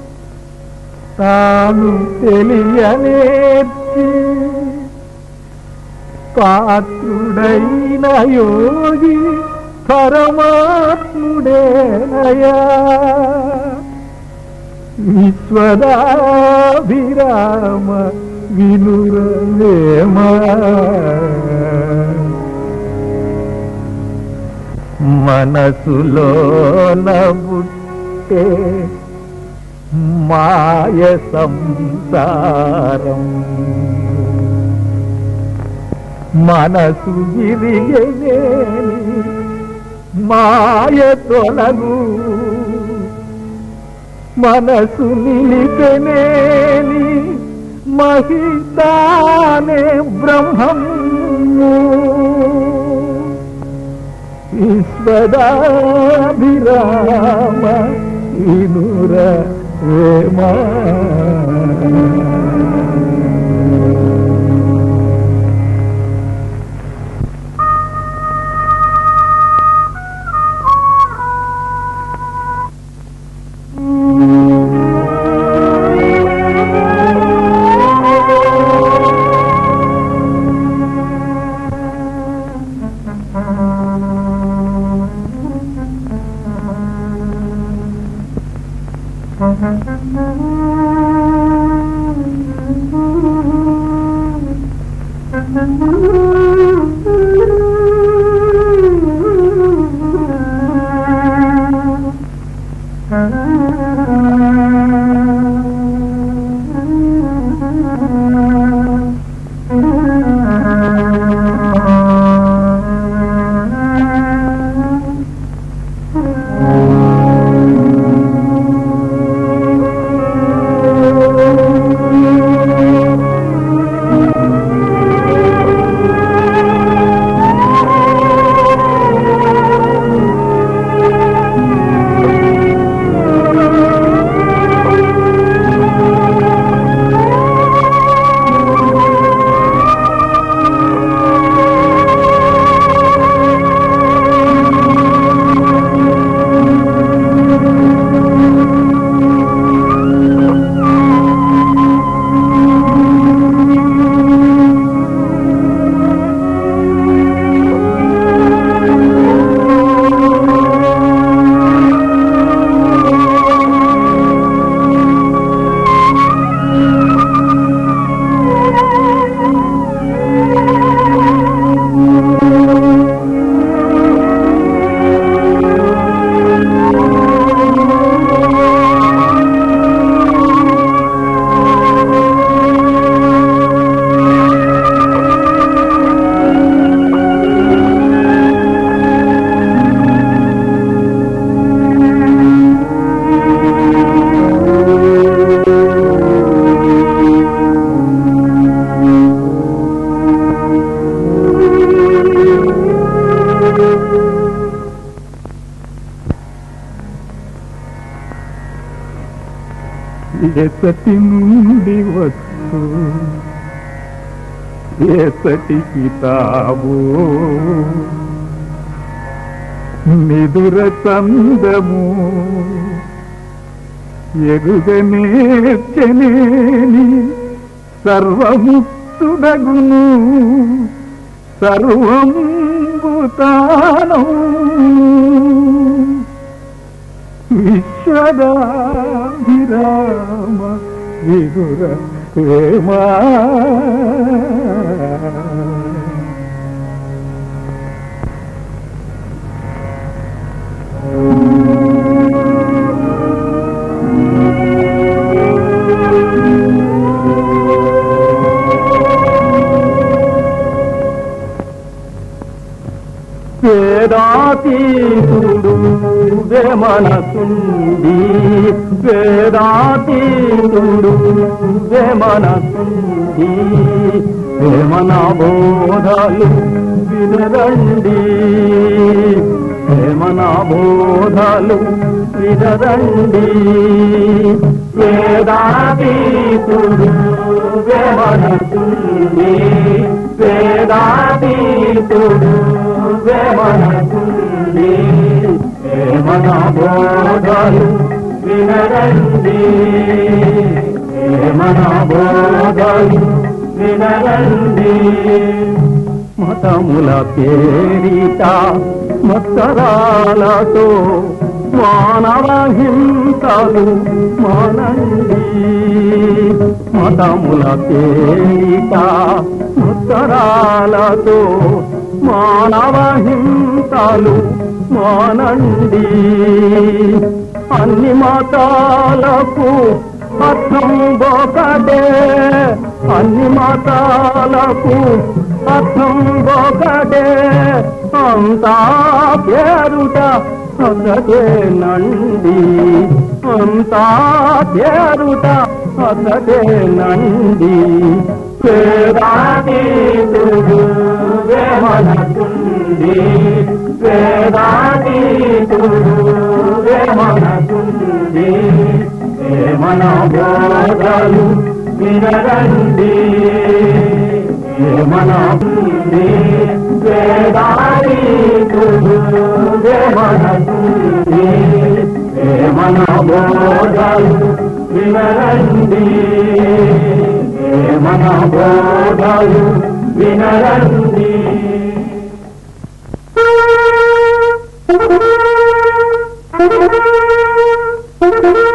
తాను తెలియనేర్చి పాత్రుడైన యోగి పరమాత్ముడేనయా విశ్వదాభిరామ వినురవేమా మనసులో నబుట్టే మాయ సంసారం మనసు విరిగనేని మాయ తొలగు మనసు నిలిపెనేని మహితానే బ్రహ్మము ఈశ్వరాభిరామ వినుర వేమా ఎసటి నుండి వచ్చు ఎసటికి తావు నిదుర చందము ఎరుగనేర్చనేని సర్వముక్తుడగును సర్వంబుతాను విశ్వదాభిరామ విదుర ప్రేమా వేదాతీతుడు మనసుండి వేదాతీతుడు మనసుండి వేమన బోధాలు వినరండి వేమన బోధాలు వినరండి వేదాతీతుడు మనసుండి వేదాతీతుడు మనసుండి మన బోధలు వినరండి మన బోధలు వినరండి మతముల పేరిట మత్సరాలతో మానవ హింసలు మానండి మతముల పేరిట మత్సరాలతో మానవ హింసలు మానండి అన్ని మతాలకు అర్థం ఒకటే అన్ని మతాలకు అర్థం ఒకటే అంతా పేరుట అసటేనండి అంతా పేరుట అసటేనండి వేదాతీతుడు వేమనకుండి వేదాతీతుడు వేమనకుండి వేమన బోధలు వినరండి వేమన వేదాతీతుడు వేమనకుండి వేమన బోధలు వినరండి మన బోధలు వినరండి Thank you.